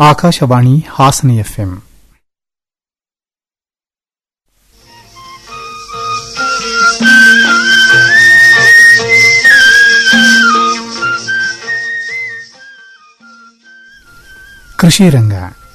Akashvani Hassan FM ಕೃಷಿ ರಂಗ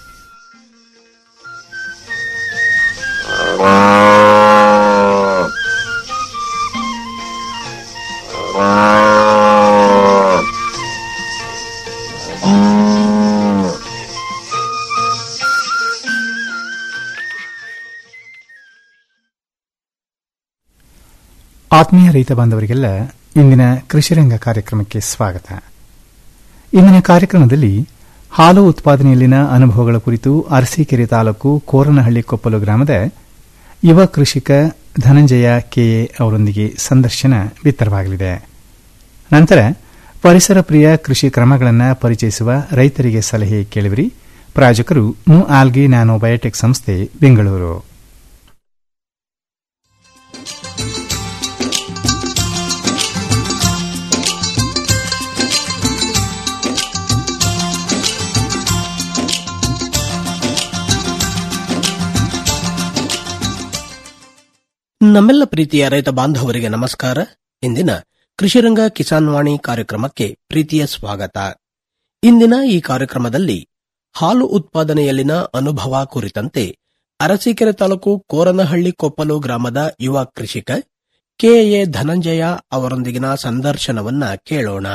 ಆತ್ಮೀಯ ರೈತ ಬಾಂಧವರಿಗೆಲ್ಲ ಇಂದಿನ ಕೃಷಿರಂಗ ಕಾರ್ಯಕ್ರಮಕ್ಕೆ ಸ್ವಾಗತ ಇಂದಿನ ಕಾರ್ಯಕ್ರಮದಲ್ಲಿ ಹಾಲು ಉತ್ಪಾದನೆಯಲ್ಲಿನ ಅನುಭವಗಳ ಕುರಿತು ಅರಸೀಕೆರೆ ತಾಲೂಕು ಕೋರನಹಳ್ಳಿ ಕೊಪ್ಪಲು ಗ್ರಾಮದ ಯುವ ಕೃಷಿಕ ಧನಂಜಯ ಕೆಎ ಅವರೊಂದಿಗೆ ಸಂದರ್ಶನ ಬಿತ್ತರವಾಗಲಿದೆ ನಂತರ ಪರಿಸರ ಪ್ರಿಯ ಕೃಷಿ ಕ್ರಮಗಳನ್ನು ಪರಿಚಯಿಸುವ ರೈತರಿಗೆ ಸಲಹೆ ಕೇಳಿವಿರಿ ಪ್ರಾಯೋಜಕರು ನು ಆಲ್ಗಿ ನ್ಯಾನೋ ಬಯೋಟೆಕ್ ಸಂಸ್ಥೆ ಬೆಂಗಳೂರು ನಮ್ಮೆಲ್ಲ ಪ್ರೀತಿಯ ರೈತ ಬಾಂಧವರಿಗೆ ನಮಸ್ಕಾರ ಇಂದಿನ ಕೃಷಿರಂಗ ಕಿಸಾನ್ ವಾಣಿ ಕಾರ್ಯಕ್ರಮಕ್ಕೆ ಪ್ರೀತಿಯ ಸ್ವಾಗತ ಇಂದಿನ ಈ ಕಾರ್ಯಕ್ರಮದಲ್ಲಿ ಹಾಲು ಉತ್ಪಾದನೆಯಲ್ಲಿನ ಅನುಭವ ಕುರಿತಂತೆ ಅರಸೀಕೆರೆ ತಾಲೂಕು ಕೋರನಹಳ್ಳಿ ಕೊಪ್ಪಲು ಗ್ರಾಮದ ಯುವ ಕೃಷಿಕ ಕೆಎ ಧನಂಜಯ ಅವರೊಂದಿಗಿನ ಸಂದರ್ಶನವನ್ನ ಕೇಳೋಣ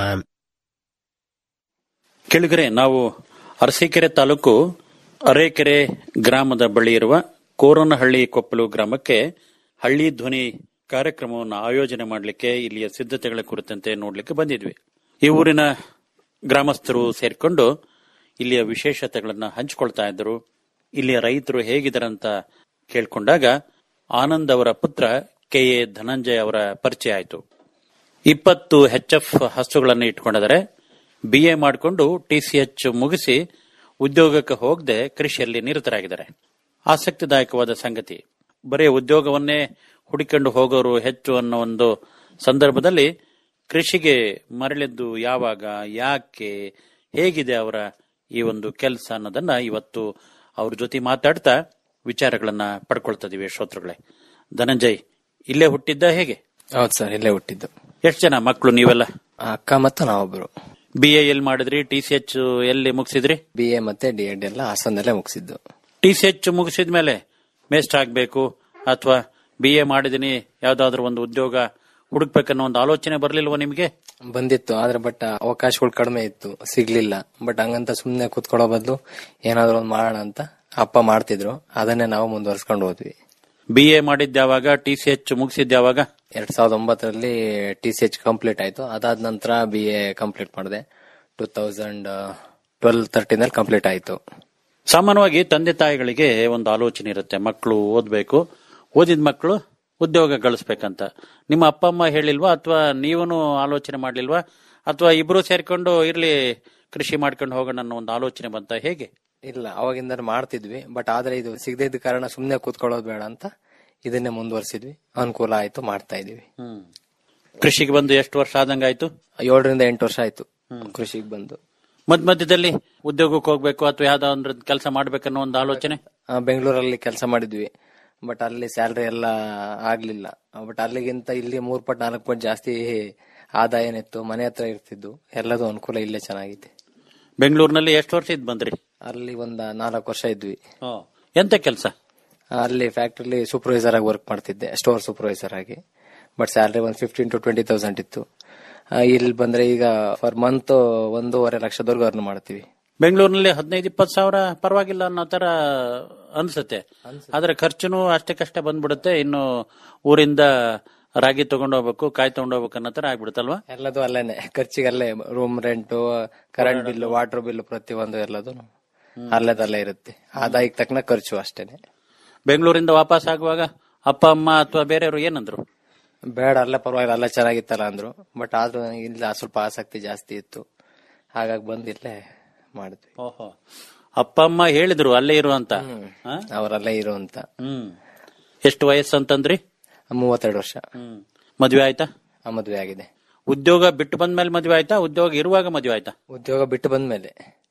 ಕೆಳಗರೆ ನಾವು ಅರಸೀಕೆರೆ ತಾಲೂಕು ಅರೇಕೆರೆ ಗ್ರಾಮದ ಬಳಿ ಇರುವ ಕೋರನಹಳ್ಳಿ ಕೊಪ್ಪಲು ಗ್ರಾಮಕ್ಕೆ ಹಳ್ಳಿ ಧ್ವನಿ ಕಾರ್ಯಕ್ರಮವನ್ನು ಆಯೋಜನೆ ಮಾಡಲಿಕ್ಕೆ ಇಲ್ಲಿಯ ಸಿದ್ಧತೆಗಳ ಕುರಿತಂತೆ ನೋಡಲಿಕ್ಕೆ ಬಂದಿದ್ವಿ ಈ ಊರಿನ ಗ್ರಾಮಸ್ಥರು ಸೇರಿಕೊಂಡು ಇಲ್ಲಿಯ ವಿಶೇಷತೆಗಳನ್ನು ಹಂಚಿಕೊಳ್ತಾ ಇದ್ದರು ಇಲ್ಲಿಯ ರೈತರು ಹೇಗಿದ್ದಾರಂತ ಕೇಳ್ಕೊಂಡಾಗ ಆನಂದ್ ಅವರ ಪುತ್ರ ಕೆ ಎ ಧನಂಜಯ ಅವರ ಪರಿಚಯ ಆಯಿತು ಇಪ್ಪತ್ತು ಎಚ್ ಎಫ್ ಹಸುಗಳನ್ನು ಇಟ್ಕೊಂಡಿದ್ದಾರೆ ಬಿ ಎ ಮಾಡಿಕೊಂಡು ಟಿ ಸಿ ಎಚ್ ಮುಗಿಸಿ ಉದ್ಯೋಗಕ್ಕೆ ಹೋಗದೆ ಕೃಷಿಯಲ್ಲಿ ನಿರತರಾಗಿದ್ದಾರೆ ಆಸಕ್ತಿದಾಯಕವಾದ ಸಂಗತಿ ಬರೀ ಉದ್ಯೋಗವನ್ನೇ ಹುಡುಕೊಂಡು ಹೋಗೋರು ಹೆಚ್ಚು ಅನ್ನೋ ಒಂದು ಸಂದರ್ಭದಲ್ಲಿ ಕೃಷಿಗೆ ಮರಳಿದ್ದು ಯಾವಾಗ ಯಾಕೆ ಹೇಗಿದೆ ಅವರ ಈ ಒಂದು ಕೆಲಸ ಅನ್ನೋದನ್ನ ಇವತ್ತು ಅವ್ರ ಜೊತೆ ಮಾತಾಡ್ತಾ ವಿಚಾರಗಳನ್ನ ಪಡ್ಕೊಳ್ತಾ ಇದೀವಿ ಶ್ರೋತೃಗಳೇ ಧನಂಜಯ್ ಇಲ್ಲೇ ಹುಟ್ಟಿದ್ದ ಹೇಗೆ ಹೌದು ಸರ್ ಇಲ್ಲೇ ಹುಟ್ಟಿದ್ದು ಎಷ್ಟು ಜನ ಮಕ್ಕಳು ನೀವೆಲ್ಲ ಆ ಅಕ್ಕ ಮತ್ತು ನಾವೊಬ್ರು ಬಿ ಎ ಎಲ್ಲಿ ಮಾಡಿದ್ರಿ ಟಿ ಸಿ ಎಚ್ ಎಲ್ಲಿ ಮುಗಿಸಿದ್ರಿ ಬಿ ಎ ಮತ್ತೆ ಡಿ ಎಡ್ ಎಲ್ಲ ಹಾಸನದಲ್ಲೇ ಮುಗಿಸಿದ್ದು ಟಿ ಸಿ ಎಚ್ ಮುಗಿಸಿದ ಮೇಲೆ ಮೇಸ್ಟ್ ಆಗ್ಬೇಕು ಅಥವಾ ಬಿ ಎ ಮಾಡಿದೀನಿ ಯಾವ್ದಾದ್ರು ಒಂದು ಉದ್ಯೋಗ ಹುಡುಕ್ಬೇಕನ್ನೋ ಒಂದು ಆಲೋಚನೆ ಬರ್ಲಿಲ್ವಾ ನಿಮ್ಗೆ ಬಂದಿತ್ತು ಆದ್ರೆ ಬಟ್ ಅವಕಾಶಗಳು ಕಡಿಮೆ ಇತ್ತು ಸಿಗ್ಲಿಲ್ಲ ಬಟ್ ಹಂಗಂತ ಸುಮ್ನೆ ಕೂತ್ಕೊಳ್ಳೋ ಬದಲು ಏನಾದ್ರು ಒಂದು ಮಾಡೋಣ ಅಂತ ಅಪ್ಪ ಮಾಡ್ತಿದ್ರು ಅದನ್ನೇ ನಾವು ಮುಂದುವರ್ಸ್ಕೊಂಡು ಹೋದ್ವಿ ಬಿ ಎ ಮಾಡಿದ್ದ ಯಾವಾಗ ಟಿ ಸಿ ಎಚ್ ಮುಗಿಸಿದ್ದ ಯಾವಾಗ ಎರಡ್ ಸಾವಿರದ ಒಂಬತ್ತರಲ್ಲಿ ಟಿ ಸಿ ಎಚ್ ಕಂಪ್ಲೀಟ್ ಆಯ್ತು ಅದಾದ ನಂತರ ಬಿ ಎ ಕಂಪ್ಲೀಟ್ ಮಾಡಿದೆ ಟೂ ತೌಸಂಡ್ ಟ್ವೆಲ್ ತರ್ಟೀನಲ್ಲಿ ಕಂಪ್ಲೀಟ್ ಆಯ್ತು ಸಾಮಾನ್ಯವಾಗಿ ತಂದೆ ತಾಯಿಗಳಿಗೆ ಒಂದು ಆಲೋಚನೆ ಇರುತ್ತೆ ಮಕ್ಕಳು ಓದ್ಬೇಕು ಓದಿದ ಮಕ್ಕಳು ಉದ್ಯೋಗ ಗಳಿಸ್ಬೇಕಂತ ನಿಮ್ಮ ಅಪ್ಪ ಅಮ್ಮ ಹೇಳಿಲ್ವಾ ಅಥವಾ ನೀವೂ ಆಲೋಚನೆ ಮಾಡ್ಲಿಲ್ವಾ ಅಥವಾ ಇಬ್ರು ಸೇರ್ಕೊಂಡು ಇರ್ಲಿ ಕೃಷಿ ಮಾಡ್ಕೊಂಡು ಹೋಗೋಣ ಅನ್ನೋ ಒಂದು ಆಲೋಚನೆ ಬಂತ ಹೇಗೆ ಇಲ್ಲ ಅವಾಗಿಂದ ಮಾಡ್ತಿದ್ವಿ ಬಟ್ ಆದ್ರೆ ಇದು ಸಿಗದೇ ಇದ್ದ ಕಾರಣ ಸುಮ್ನೆ ಕೂತ್ಕೊಳ್ಳೋದು ಬೇಡ ಅಂತ ಇದನ್ನೇ ಮುಂದುವರ್ಸಿದ್ವಿ ಅನುಕೂಲ ಆಯ್ತು ಮಾಡ್ತಾ ಇದೀವಿ ಹ್ಮ್ ಕೃಷಿಗೆ ಬಂದು ಎಷ್ಟು ವರ್ಷ ಆದಂಗಾಯ್ತು ಏಳರಿಂದ ಎಂಟು ವರ್ಷ ಆಯ್ತು ಕೃಷಿಗೆ ಬಂದು ಮಧ್ಯ ಮಧ್ಯದಲ್ಲಿ ಉದ್ಯೋಗಕ್ಕೆ ಹೋಗ್ಬೇಕು ಅಥವಾ ಯಾವ್ದಾದ್ರು ಕೆಲಸ ಮಾಡ್ಬೇಕನ್ನೋ ಒಂದು ಆಲೋಚನೆ ಆ, ಬೆಂಗಳೂರಲ್ಲಿ ಕೆಲಸ ಮಾಡಿದ್ವಿ ಬಟ್ ಅಲ್ಲಿ ಸ್ಯಾಲ್ರಿ ಎಲ್ಲ ಆಗ್ಲಿಲ್ಲ ಬಟ್ ಅಲ್ಲಿಗಿಂತ ಇಲ್ಲಿ ಮೂರ್ ಪಟ್ ನಾಲ್ಕು ಪಟ್ ಜಾಸ್ತಿ ಆದಾಯನಿತ್ತು ಮನೆ ಹತ್ರ ಇರ್ತಿದ್ದು ಎಲ್ಲದೂ ಅನುಕೂಲ ಇಲ್ಲೇ ಚೆನ್ನಾಗಿದೆ ಬೆಂಗಳೂರಿನಲ್ಲಿ ಎಷ್ಟು ವರ್ಷ ಇದ್ ಬಂದ್ರಿ ಅಲ್ಲಿ ಒಂದ್ ನಾಲ್ಕು ವರ್ಷ ಇದ್ವಿ ಎಂತ ಕೆಲಸ ಅಲ್ಲಿ ಫ್ಯಾಕ್ಟ್ರಿಲಿ ಸೂಪರ್ವೈಸರ್ ಆಗಿ ವರ್ಕ್ ಮಾಡ್ತಿದ್ದೆ ಸ್ಟೋರ್ ಸೂಪರ್ವೈಸರ್ ಆಗಿ ಬಟ್ ಸ್ಯಾಲ್ರಿ ಒಂದ್ ಫಿಫ್ಟೀನ್ ಟು ಟ್ವೆಂಟಿ ತೌಸಂಡ್ ಇತ್ತು ಆ, ಇಲ್ಲಿ ಬಂದ್ರೆ ಈಗ ಪರ್ ಮಂತ್ ಒಂದೂವರೆ ಲಕ್ಷದವರೆಗೂ ಅರ್ನ್ ಮಾಡ್ತೀವಿ ಬೆಂಗಳೂರಿನಲ್ಲಿ ಹದಿನೈದು ಇಪ್ಪತ್ತು ಸಾವಿರ ಪರವಾಗಿಲ್ಲ ಅನ್ನೋ ತರ ಅನ್ಸುತ್ತೆ ಆದ್ರೆ ಖರ್ಚುನು ಅಷ್ಟಕ್ಕಷ್ಟೇ ಬಂದ್ಬಿಡುತ್ತೆ ಇನ್ನು ಊರಿಂದ ರಾಗಿ ತಗೊಂಡ್ ಹೋಗ್ಬೇಕು ಕಾಯಿ ತಗೊಂಡ್ ಹೋಗ್ಬೇಕು ಅನ್ನೋ ತರ ಆಗ್ಬಿಡುತ್ತಲ್ವಾ ಎಲ್ಲದೂ ಅಲ್ಲೇನೆ ಖರ್ಚಿಗೆ ಅಲ್ಲೇ room rent current bill water bill ಪ್ರತಿಯೊಂದು ಎಲ್ಲದೂ ಅಲ್ಲೇದಲ್ಲೇ ಇರುತ್ತೆ ಆದಾಯಕ್ಕೆ ತಕ್ಕನ ಖರ್ಚು ಅಷ್ಟೇನೆ ಬೆಂಗಳೂರಿಂದ ವಾಪಸ್ ಆಗುವಾಗ ಅಪ್ಪ ಅಮ್ಮ ಅಥವಾ ಬೇರೆಯವರು ಏನಂದ್ರು ಬೇಡ ಅಲ್ಲೇ ಪರವಾಗಿಲ್ಲ ಅಲ್ಲೇ ಚೆನ್ನಾಗಿತ್ತಲ್ಲ ಅಂದ್ರು ಬಟ್ ಆದ್ರೂ ನನಗೆ ಇಲ್ಲ ಸ್ವಲ್ಪ ಆಸಕ್ತಿ ಜಾಸ್ತಿ ಇತ್ತು ಹಾಗಾಗಿ ಬಂದ್ ಇಲ್ಲೇ ಮಾಡಿದ್ವಿ ಓಹೋ ಅಪ್ಪ ಅಮ್ಮ ಹೇಳಿದ್ರು ಅಲ್ಲೇ ಇರು ಅಂತ ಹಾ? ಅವರಲ್ಲೇ ಇರು ಅಂತ ಹ್ಮ್ ಎಷ್ಟು ವಯಸ್ಸು ಅಂತಂದ್ರಿ ಮೂವತ್ತೆರಡು ವರ್ಷ ಹ್ಮ್ ಮದ್ವೆ ಆಯ್ತಾ ಆ ಮದ್ವೆ ಆಗಿದೆ ಉದ್ಯೋಗ ಬಿಟ್ಟು ಬಂದ್ಮೇಲೆ ಮದ್ವೆ ಆಯ್ತಾ ಉದ್ಯೋಗ ಇರುವಾಗ ಮದ್ವೆ ಆಯ್ತಾ ಉದ್ಯೋಗ ಬಿಟ್ಟು ಬಂದ್ಮೇಲೆ ವಾ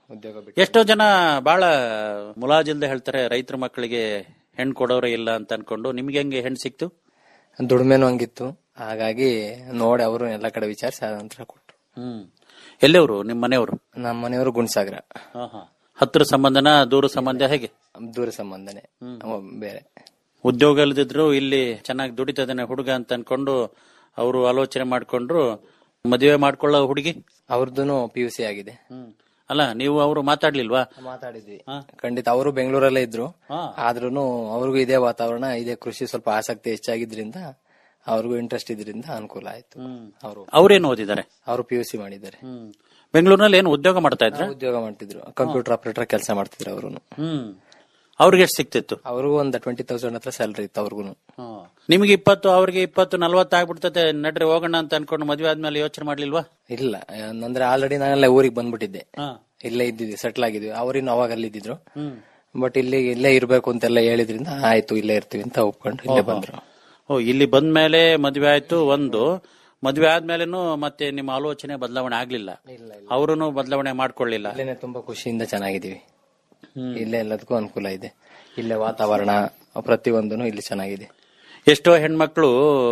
ಉದ್ಯೋಗ ಬಿಟ್ಟು ಎಷ್ಟೋ ಜನ ಬಹಳ ಮುಲಾಜಿಲ್ದೆ ಹೇಳ್ತಾರೆ ರೈತರ ಮಕ್ಕಳಿಗೆ ಹೆಣ್ಣು ಕೊಡೋರೇ ಇಲ್ಲ ಅಂತ ಅನ್ಕೊಂಡು ನಿಮ್ಗೆ ಹೆಂಗೆ ಹೆಣ್ಣು ಸಿಕ್ತು ದುಡಿಮೆನೂ ಹಂಗಿತ್ತು ಹಾಗಾಗಿ ನೋಡಿ ಅವರು ಎಲ್ಲ ಕಡೆ ವಿಚಾರಿಸಿ ಅದ ನಂತರ ಕೊಟ್ರು ಹ್ಮ್ ಎಲ್ಲೆವ್ರು ನಿಮ್ಮ ಮನೆಯವರು ನಮ್ಮ ಮನೆಯವರು ಗುಣಸಾಗರ ಹತ್ರ ಸಂಬಂಧನ ದೂರ ಸಂಬಂಧ ಹೇಗೆ ದೂರ ಸಂಬಂಧನೇ ಅವ ಬೇರೆ ಉದ್ಯೋಗ ಇಲ್ಲದಿದ್ರು ಇಲ್ಲಿ ಚೆನ್ನಾಗಿ ದುಡಿತದಾನೆ ಹುಡುಗ ಅಂತ ಅನ್ಕೊಂಡು ಅವರು ಆಲೋಚನೆ ಮಾಡ್ಕೊಂಡ್ರು ಮದುವೆ ಮಾಡ್ಕೊಳ್ಳೋ ಹುಡುಗಿ ಅವ್ರದ್ದು ಪಿ ಯು ಸಿ ಆಗಿದೆ ಅಲ್ಲ ನೀವು ಅವರು ಮಾತಾಡ್ಲಿಲ್ವಾ ಮಾತಾಡಿದ್ವಿ ಖಂಡಿತ ಅವರು ಬೆಂಗಳೂರಲ್ಲೇ ಇದ್ರು ಆದ್ರೂನು ಅವ್ರಿಗೂ ಇದೇ ವಾತಾವರಣ ಇದೇ ಕೃಷಿ ಸ್ವಲ್ಪ ಆಸಕ್ತಿ ಹೆಚ್ಚಾಗಿದ್ರಿಂದ ಅವ್ರಿಗೂ ಇಂಟ್ರೆಸ್ಟ್ ಇದ್ರಿಂದ ಅನುಕೂಲ ಆಯ್ತು ಅವರು ಅವ್ರೇನು ಓದಿದ್ದಾರೆ ಅವರು ಪಿ ಯು ಸಿ ಮಾಡಿದ್ದಾರೆ ಬೆಂಗಳೂರಿನಲ್ಲಿ ಏನು ಉದ್ಯೋಗ ಮಾಡ್ತಾ ಇದ್ರ ಉದ್ಯೋಗ ಮಾಡ್ತಿದ್ರು ಕಂಪ್ಯೂಟರ್ ಆಪರೇಟರ್ ಕೆಲಸ ಮಾಡ್ತಿದ್ರು ಅವರು ಹ್ಮ್ ಅವ್ರಿಗೆ ಎಷ್ಟು ಸಿಕ್ತಿತ್ತು ಅವ್ರಿಗೂ ಒಂದ್ ಟ್ವೆಂಟಿ ತೌಸಂಡ್ ಹತ್ರ ಸ್ಯಾಲರಿ ಇತ್ತು ಅವ್ರಿಗೂ ನಿಮಗೆ ಇಪ್ಪತ್ತು ಅವ್ರಿಗೆ ಇಪ್ಪತ್ತು ನಲ್ವತ್ತು ಆಗ್ಬಿಡ್ತದೆ ನಡ್ರಿ ಹೋಗೋಣ ಅಂತ ಅನ್ಕೊಂಡು ಮದ್ವೆ ಆದ್ಮೇಲೆ ಯೋಚನೆ ಮಾಡ್ಲಿಲ್ವಾ ಇಲ್ಲ ಅಂದ್ರೆ ಆಲ್ರೆಡಿ ನಾನೆಲ್ಲ ಊರಿಗೆ ಬಂದ್ಬಿಟ್ಟಿದ್ದೆ ಇಲ್ಲೇ ಇದ್ದಿದ್ವಿ ಸೆಟ್ಲ್ ಆಗಿದ್ವಿ ಅವ್ರಿನ್ನು ಅವಾಗ ಅಲ್ಲಿದ್ರು ಬಟ್ ಇಲ್ಲಿ ಇಲ್ಲೇ ಇರ್ಬೇಕು ಅಂತೆಲ್ಲ ಹೇಳಿದ್ರಿಂದ ಆಯ್ತು ಇಲ್ಲೇ ಇರ್ತೀವಿ ಅಂತ ಒಪ್ಕೊಂಡು ಇಲ್ಲೇ ಬಂದ್ರು ಓ ಇಲ್ಲಿ ಬಂದ್ಮೇಲೆ ಮದ್ವೆ ಆಯ್ತು ಒಂದು ಮದ್ವೆ ಆದ್ಮೇಲೆನು ಮತ್ತೆ ನಿಮ್ಮ ಆಲೋಚನೆ ಬದಲಾವಣೆ ಆಗ್ಲಿಲ್ಲ ಅವರನ್ನು ಬದಲಾವಣೆ ಮಾಡ್ಕೊಳ್ಳಿಲ್ಲ ಇಲ್ಲೇನೆ ತುಂಬಾ ಖುಷಿಯಿಂದ ಚೆನ್ನಾಗಿದೀವಿ ಇಲ್ಲೇ ಎಲ್ಲದಕ್ಕೂ ಅನುಕೂಲ ಇದೆ ಇಲ್ಲೇ ವಾತಾವರಣ ಪ್ರತಿಯೊಂದನು ಇಲ್ಲಿ ಚೆನ್ನಾಗಿದೆ ಎಷ್ಟೋ ಹೆಣ್ಮಕ್ಳು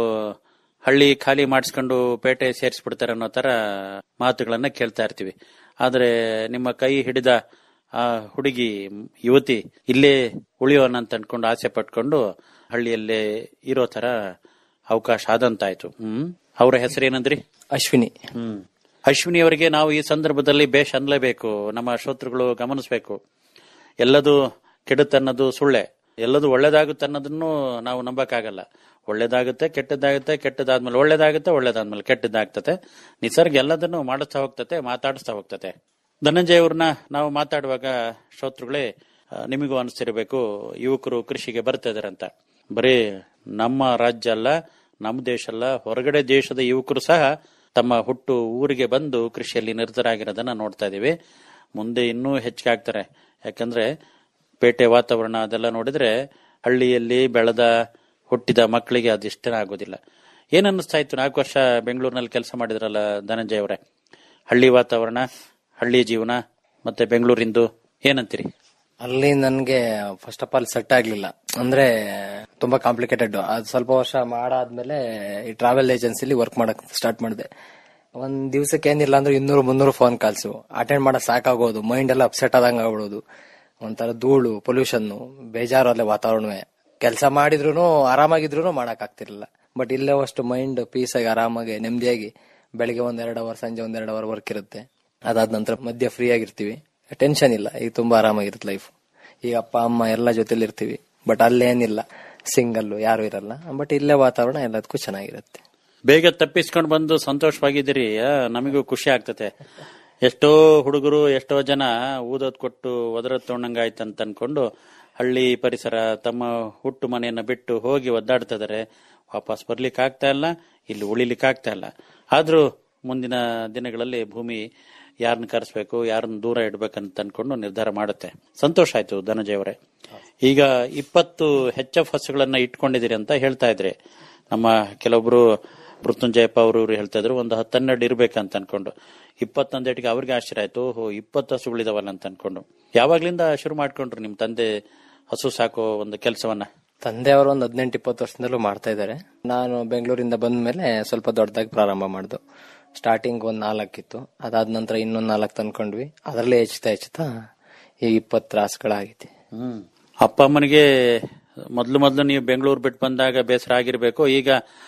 ಹಳ್ಳಿ ಖಾಲಿ ಮಾಡಿಸ್ಕೊಂಡು ಪೇಟೆ ಸೇರಿಸ್ಬಿಡ್ತಾರೆ ಅನ್ನೋ ತರ ಮಾತುಗಳನ್ನ ಕೇಳ್ತಾ ಇರ್ತೀವಿ ಆದ್ರೆ ನಿಮ್ಮ ಕೈ ಹಿಡಿದ ಆ ಹುಡುಗಿ ಯುವತಿ ಇಲ್ಲೇ ಉಳಿಯೋಣ ಅಂತ ಅನ್ಕೊಂಡು ಆಸೆ ಪಟ್ಕೊಂಡು ಹಳ್ಳಿಯಲ್ಲೇ ಇರೋ ತರ ಅವಕಾಶ ಆದಂತಾಯ್ತು ಹ್ಮ್ ಅವರ ಹೆಸರೇನಂದ್ರಿ ಅಶ್ವಿನಿ ಹ್ಮ್ ಅಶ್ವಿನಿ ಅವರಿಗೆ ನಾವು ಈ ಸಂದರ್ಭದಲ್ಲಿ ಬೇಷ್ ಅನ್ಲೇಬೇಕು ನಮ್ಮ ಶ್ರೋತೃಗಳು ಗಮನಿಸಬೇಕು ಎಲ್ಲದು ಕೆಡುತ್ತನ್ನೋದು ಸುಳ್ಳೆ ಎಲ್ಲದು ಒಳ್ಳೇದಾಗುತ್ತೆ ಅನ್ನೋದನ್ನು ನಾವು ನಂಬಕ್ಕಾಗಲ್ಲ ಒಳ್ಳೇದಾಗುತ್ತೆ ಕೆಟ್ಟದ್ದಾಗುತ್ತೆ ಕೆಟ್ಟದಾದ್ಮೇಲೆ ಒಳ್ಳೇದಾಗುತ್ತೆ ಒಳ್ಳೇದಾದ್ಮೇಲೆ ಕೆಟ್ಟದ್ದಾಗ್ತತೆ ನಿಸರ್ಗ ಎಲ್ಲದನ್ನು ಮಾಡಿಸ್ತಾ ಹೋಗ್ತತೆ ಮಾತಾಡಿಸ್ತಾ ಹೋಗ್ತತೆ ಧನಂಜಯ ಅವ್ರನ್ನ ನಾವು ಮಾತಾಡುವಾಗ ಶ್ರೋತೃಗಳೇ ಆ, ನಿಮಗೂ ಅನಿಸ್ತಿರ್ಬೇಕು ಯುವಕರು ಕೃಷಿಗೆ ಬರ್ತಾ ಇದಾರೆ ಅಂತ ಬರೀ ನಮ್ಮ ರಾಜ್ಯ ಅಲ್ಲ ನಮ್ಮ ದೇಶ ಅಲ್ಲ ಹೊರಗಡೆ ದೇಶದ ಯುವಕರು ಸಹ ತಮ್ಮ ಹುಟ್ಟು ಊರಿಗೆ ಬಂದು ಕೃಷಿಯಲ್ಲಿ ನಿರತರಾಗಿರೋದನ್ನ ನೋಡ್ತಾ ಇದೀವಿ ಮುಂದೆ ಇನ್ನೂ ಹೆಚ್ಚಿಗೆ ಆಗ್ತಾರೆ ಯಾಕಂದ್ರೆ ಪೇಟೆ ವಾತಾವರಣ ಅದೆಲ್ಲ ನೋಡಿದ್ರೆ ಹಳ್ಳಿಯಲ್ಲಿ ಬೆಳೆದ ಹುಟ್ಟಿದ ಮಕ್ಕಳಿಗೆ ಅದು ಇಷ್ಟನೇ ಆಗೋದಿಲ್ಲ ಏನ್ ಅನ್ನಿಸ್ತಾ ಇತ್ತು ನಾಲ್ಕು ವರ್ಷ ಬೆಂಗಳೂರಿನಲ್ಲಿ ಕೆಲಸ ಮಾಡಿದ್ರಲ್ಲ ಧನಂಜಯ ಅವರೇ ಹಳ್ಳಿ ವಾತಾವರಣ ಹಳ್ಳಿ ಜೀವನ ಮತ್ತೆ ಬೆಂಗಳೂರಿಂದು ಏನಂತೀರಿ ಅಲ್ಲಿ ನನ್ಗೆ ಫಸ್ಟ್ ಆಫ್ ಆಲ್ ಸೆಟ್ ಆಗ್ಲಿಲ್ಲ ಅಂದ್ರೆ ತುಂಬಾ ಕಾಂಪ್ಲಿಕೇಟೆಡ್ ಅದು ಸ್ವಲ್ಪ ವರ್ಷ ಮಾಡಾದ್ಮೇಲೆ ಈ ಟ್ರಾವೆಲ್ ಏಜೆನ್ಸಿಲಿ ವರ್ಕ್ ಮಾಡಕ್ ಸ್ಟಾರ್ಟ್ ಮಾಡಿದೆ ಒಂದ್ ದಿವ್ಸಕ್ಕೆ ಏನಿಲ್ಲ ಅಂದ್ರೆ ಇನ್ನೂರು ಮುನ್ನೂರು ಫೋನ್ ಕಾಲ್ಸು ಅಟೆಂಡ್ ಮಾಡಕ್ ಸಾಕಾಗೋದು ಮೈಂಡ್ ಎಲ್ಲ ಅಪ್ಸೆಟ್ ಆದಂಗ ಆಗ್ಬಿಡೋದು ಒಂಥರ ಧೂಳು ಪೊಲ್ಯೂಷನ್ ಬೇಜಾರು ಅಲ್ಲೇ ವಾತಾವರಣವೇ ಕೆಲಸ ಮಾಡಿದ್ರು ಆರಾಮಾಗಿದ್ರು ಮಾಡಕ್ ಆಗ್ತಿರ್ಲಿಲ್ಲ ಬಟ್ ಇಲ್ಲೇ ಅಷ್ಟು ಮೈಂಡ್ ಪೀಸ್ ಆಗಿ ಆರಾಮಾಗಿ ನೆಮ್ಮದಿಯಾಗಿ ಬೆಳಿಗ್ಗೆ ಒಂದ್ ಎರಡು ಅವರ್ ಸಂಜೆ ಒಂದ್ ಎರಡು ಅವರ್ ವರ್ಕ್ ಇರುತ್ತೆ ಅದಾದ ನಂತರ ಮಧ್ಯ ಫ್ರೀ ಆಗಿರ್ತೀವಿ ಟೆನ್ಷನ್ ಇಲ್ಲ ಈಗ ತುಂಬಾ ಆರಾಮಾಗಿರುತ್ತೆ ಲೈಫ್ ಈಗ ಅಪ್ಪ ಅಮ್ಮ ಎಲ್ಲ ಜೊತೆಲಿ ಇರ್ತೀವಿ ಬಟ್ ಅಲ್ಲೇನಿಲ್ಲ ಸಿಂಗಲ್ ಯಾರು ಇರಲ್ಲ ಬಟ್ ಇಲ್ಲೇ ವಾತಾವರಣ ಎಲ್ಲದಕ್ಕೂ ಚೆನ್ನಾಗಿರುತ್ತೆ ಬೇಗ ತಪ್ಪಿಸ್ಕೊಂಡು ಬಂದು ಸಂತೋಷವಾಗಿದ್ದೀರಿ ಆ, ನಮಗೂ ಖುಷಿ ಆಗ್ತತೆ ಎಷ್ಟೋ ಹುಡುಗರು ಎಷ್ಟೋ ಜನ ಊದೋದ್ ಕೊಟ್ಟು ಒದರದ್ ತೊಗೊಂಡಂಗಾಯ್ತು ಅಂತ ಅನ್ಕೊಂಡು ಹಳ್ಳಿ ಪರಿಸರ ತಮ್ಮ ಹುಟ್ಟು ಮನೆಯನ್ನ ಬಿಟ್ಟು ಹೋಗಿ ಒದ್ದಾಡ್ತಾ ಇದಾರೆ ವಾಪಸ್ ಬರ್ಲಿಕ್ಕೆ ಆಗ್ತಾ ಇಲ್ಲ ಇಲ್ಲಿ ಉಳಿಲಿಕ್ಕೆ ಆಗ್ತಾ ಇಲ್ಲ ಆದ್ರೂ ಮುಂದಿನ ದಿನಗಳಲ್ಲಿ ಭೂಮಿ ಯಾರನ್ನ ಕರೆಸ್ಬೇಕು ಯಾರನ್ನ ದೂರ ಇಡ್ಬೇಕಂತ ಅನ್ಕೊಂಡು ನಿರ್ಧಾರ ಮಾಡುತ್ತೆ ಸಂತೋಷ ಆಯ್ತು ಧನಂಜಯ ಅವರೇ ಈಗ ಇಪ್ಪತ್ತು ಹೆಚ್ ಎಫ್ ಹಸುಗಳನ್ನ ಇಟ್ಕೊಂಡಿದ್ದೀರಿ ಅಂತ ಹೇಳ್ತಾ ಇದ್ರಿ ನಮ್ಮ ಕೆಲವೊಬ್ರು ಮೃತ್ಯುಂಜಯಪ್ಪ ಅವರು ಇವ್ರು ಹೇಳ್ತಾ ಇದ್ರು ಒಂದು ಹತ್ತೆರಡು ಇರ್ಬೇಕಂತ ಅನ್ಕೊಂಡು ಇಪ್ಪತ್ತೊಂದೇಟಿಗೆ ಅವ್ರಿಗೆ ಆಶ್ಚರ್ಯ ಆಯ್ತು ಓಹೋ ಇಪ್ಪತ್ತು ಹಸುಗಳಿದಾವಲ್ಲ ಅಂತ ಅನ್ಕೊಂಡು ಯಾವಾಗ್ಲಿಂದ ಶುರು ಮಾಡ್ಕೊಂಡ್ರು ನಿಮ್ ತಂದೆ ಹಸು ಸಾಕೋ ಒಂದು ಕೆಲಸವನ್ನ ತಂದೆ ಅವರು ಒಂದು ಹದಿನೆಂಟು ಇಪ್ಪತ್ತು ವರ್ಷದಿಂದಲೂ ಮಾಡ್ತಾ ಇದ್ದಾರೆ ನಾನು ಬೆಂಗಳೂರಿಂದ ಬಂದ ಮೇಲೆ ಸ್ವಲ್ಪ ದೊಡ್ಡದಾಗಿ ಪ್ರಾರಂಭ ಮಾಡ್ದು ಸ್ಟಾರ್ಟಿಂಗ್ ಒಂದ್ ನಾಲ್ಕಿತ್ತು ಅದಾದ ನಂತರ ಇನ್ನೊಂದ್ ನಾಲ್ಕು ತಂದ್ಕೊಂಡ್ವಿ ಅದರಲ್ಲೇ ಹೆಚ್ಚುತ್ತಾ ಹೆಚ್ಚುತ್ತಾ ಈ ಇಪ್ಪತ್ತು ರಾಸುಗಳಾಗೈತಿ ಹ್ಮ್ ಅಪ್ಪ ಅಮ್ಮನಿಗೆ ಮೊದ್ಲು ಮೊದ್ಲು ನೀವು ಬೆಂಗಳೂರು ಬಿಟ್ಟು ಬಂದಾಗ ಬೇಸರ ಆಗಿರ್ಬೇಕು ಈಗ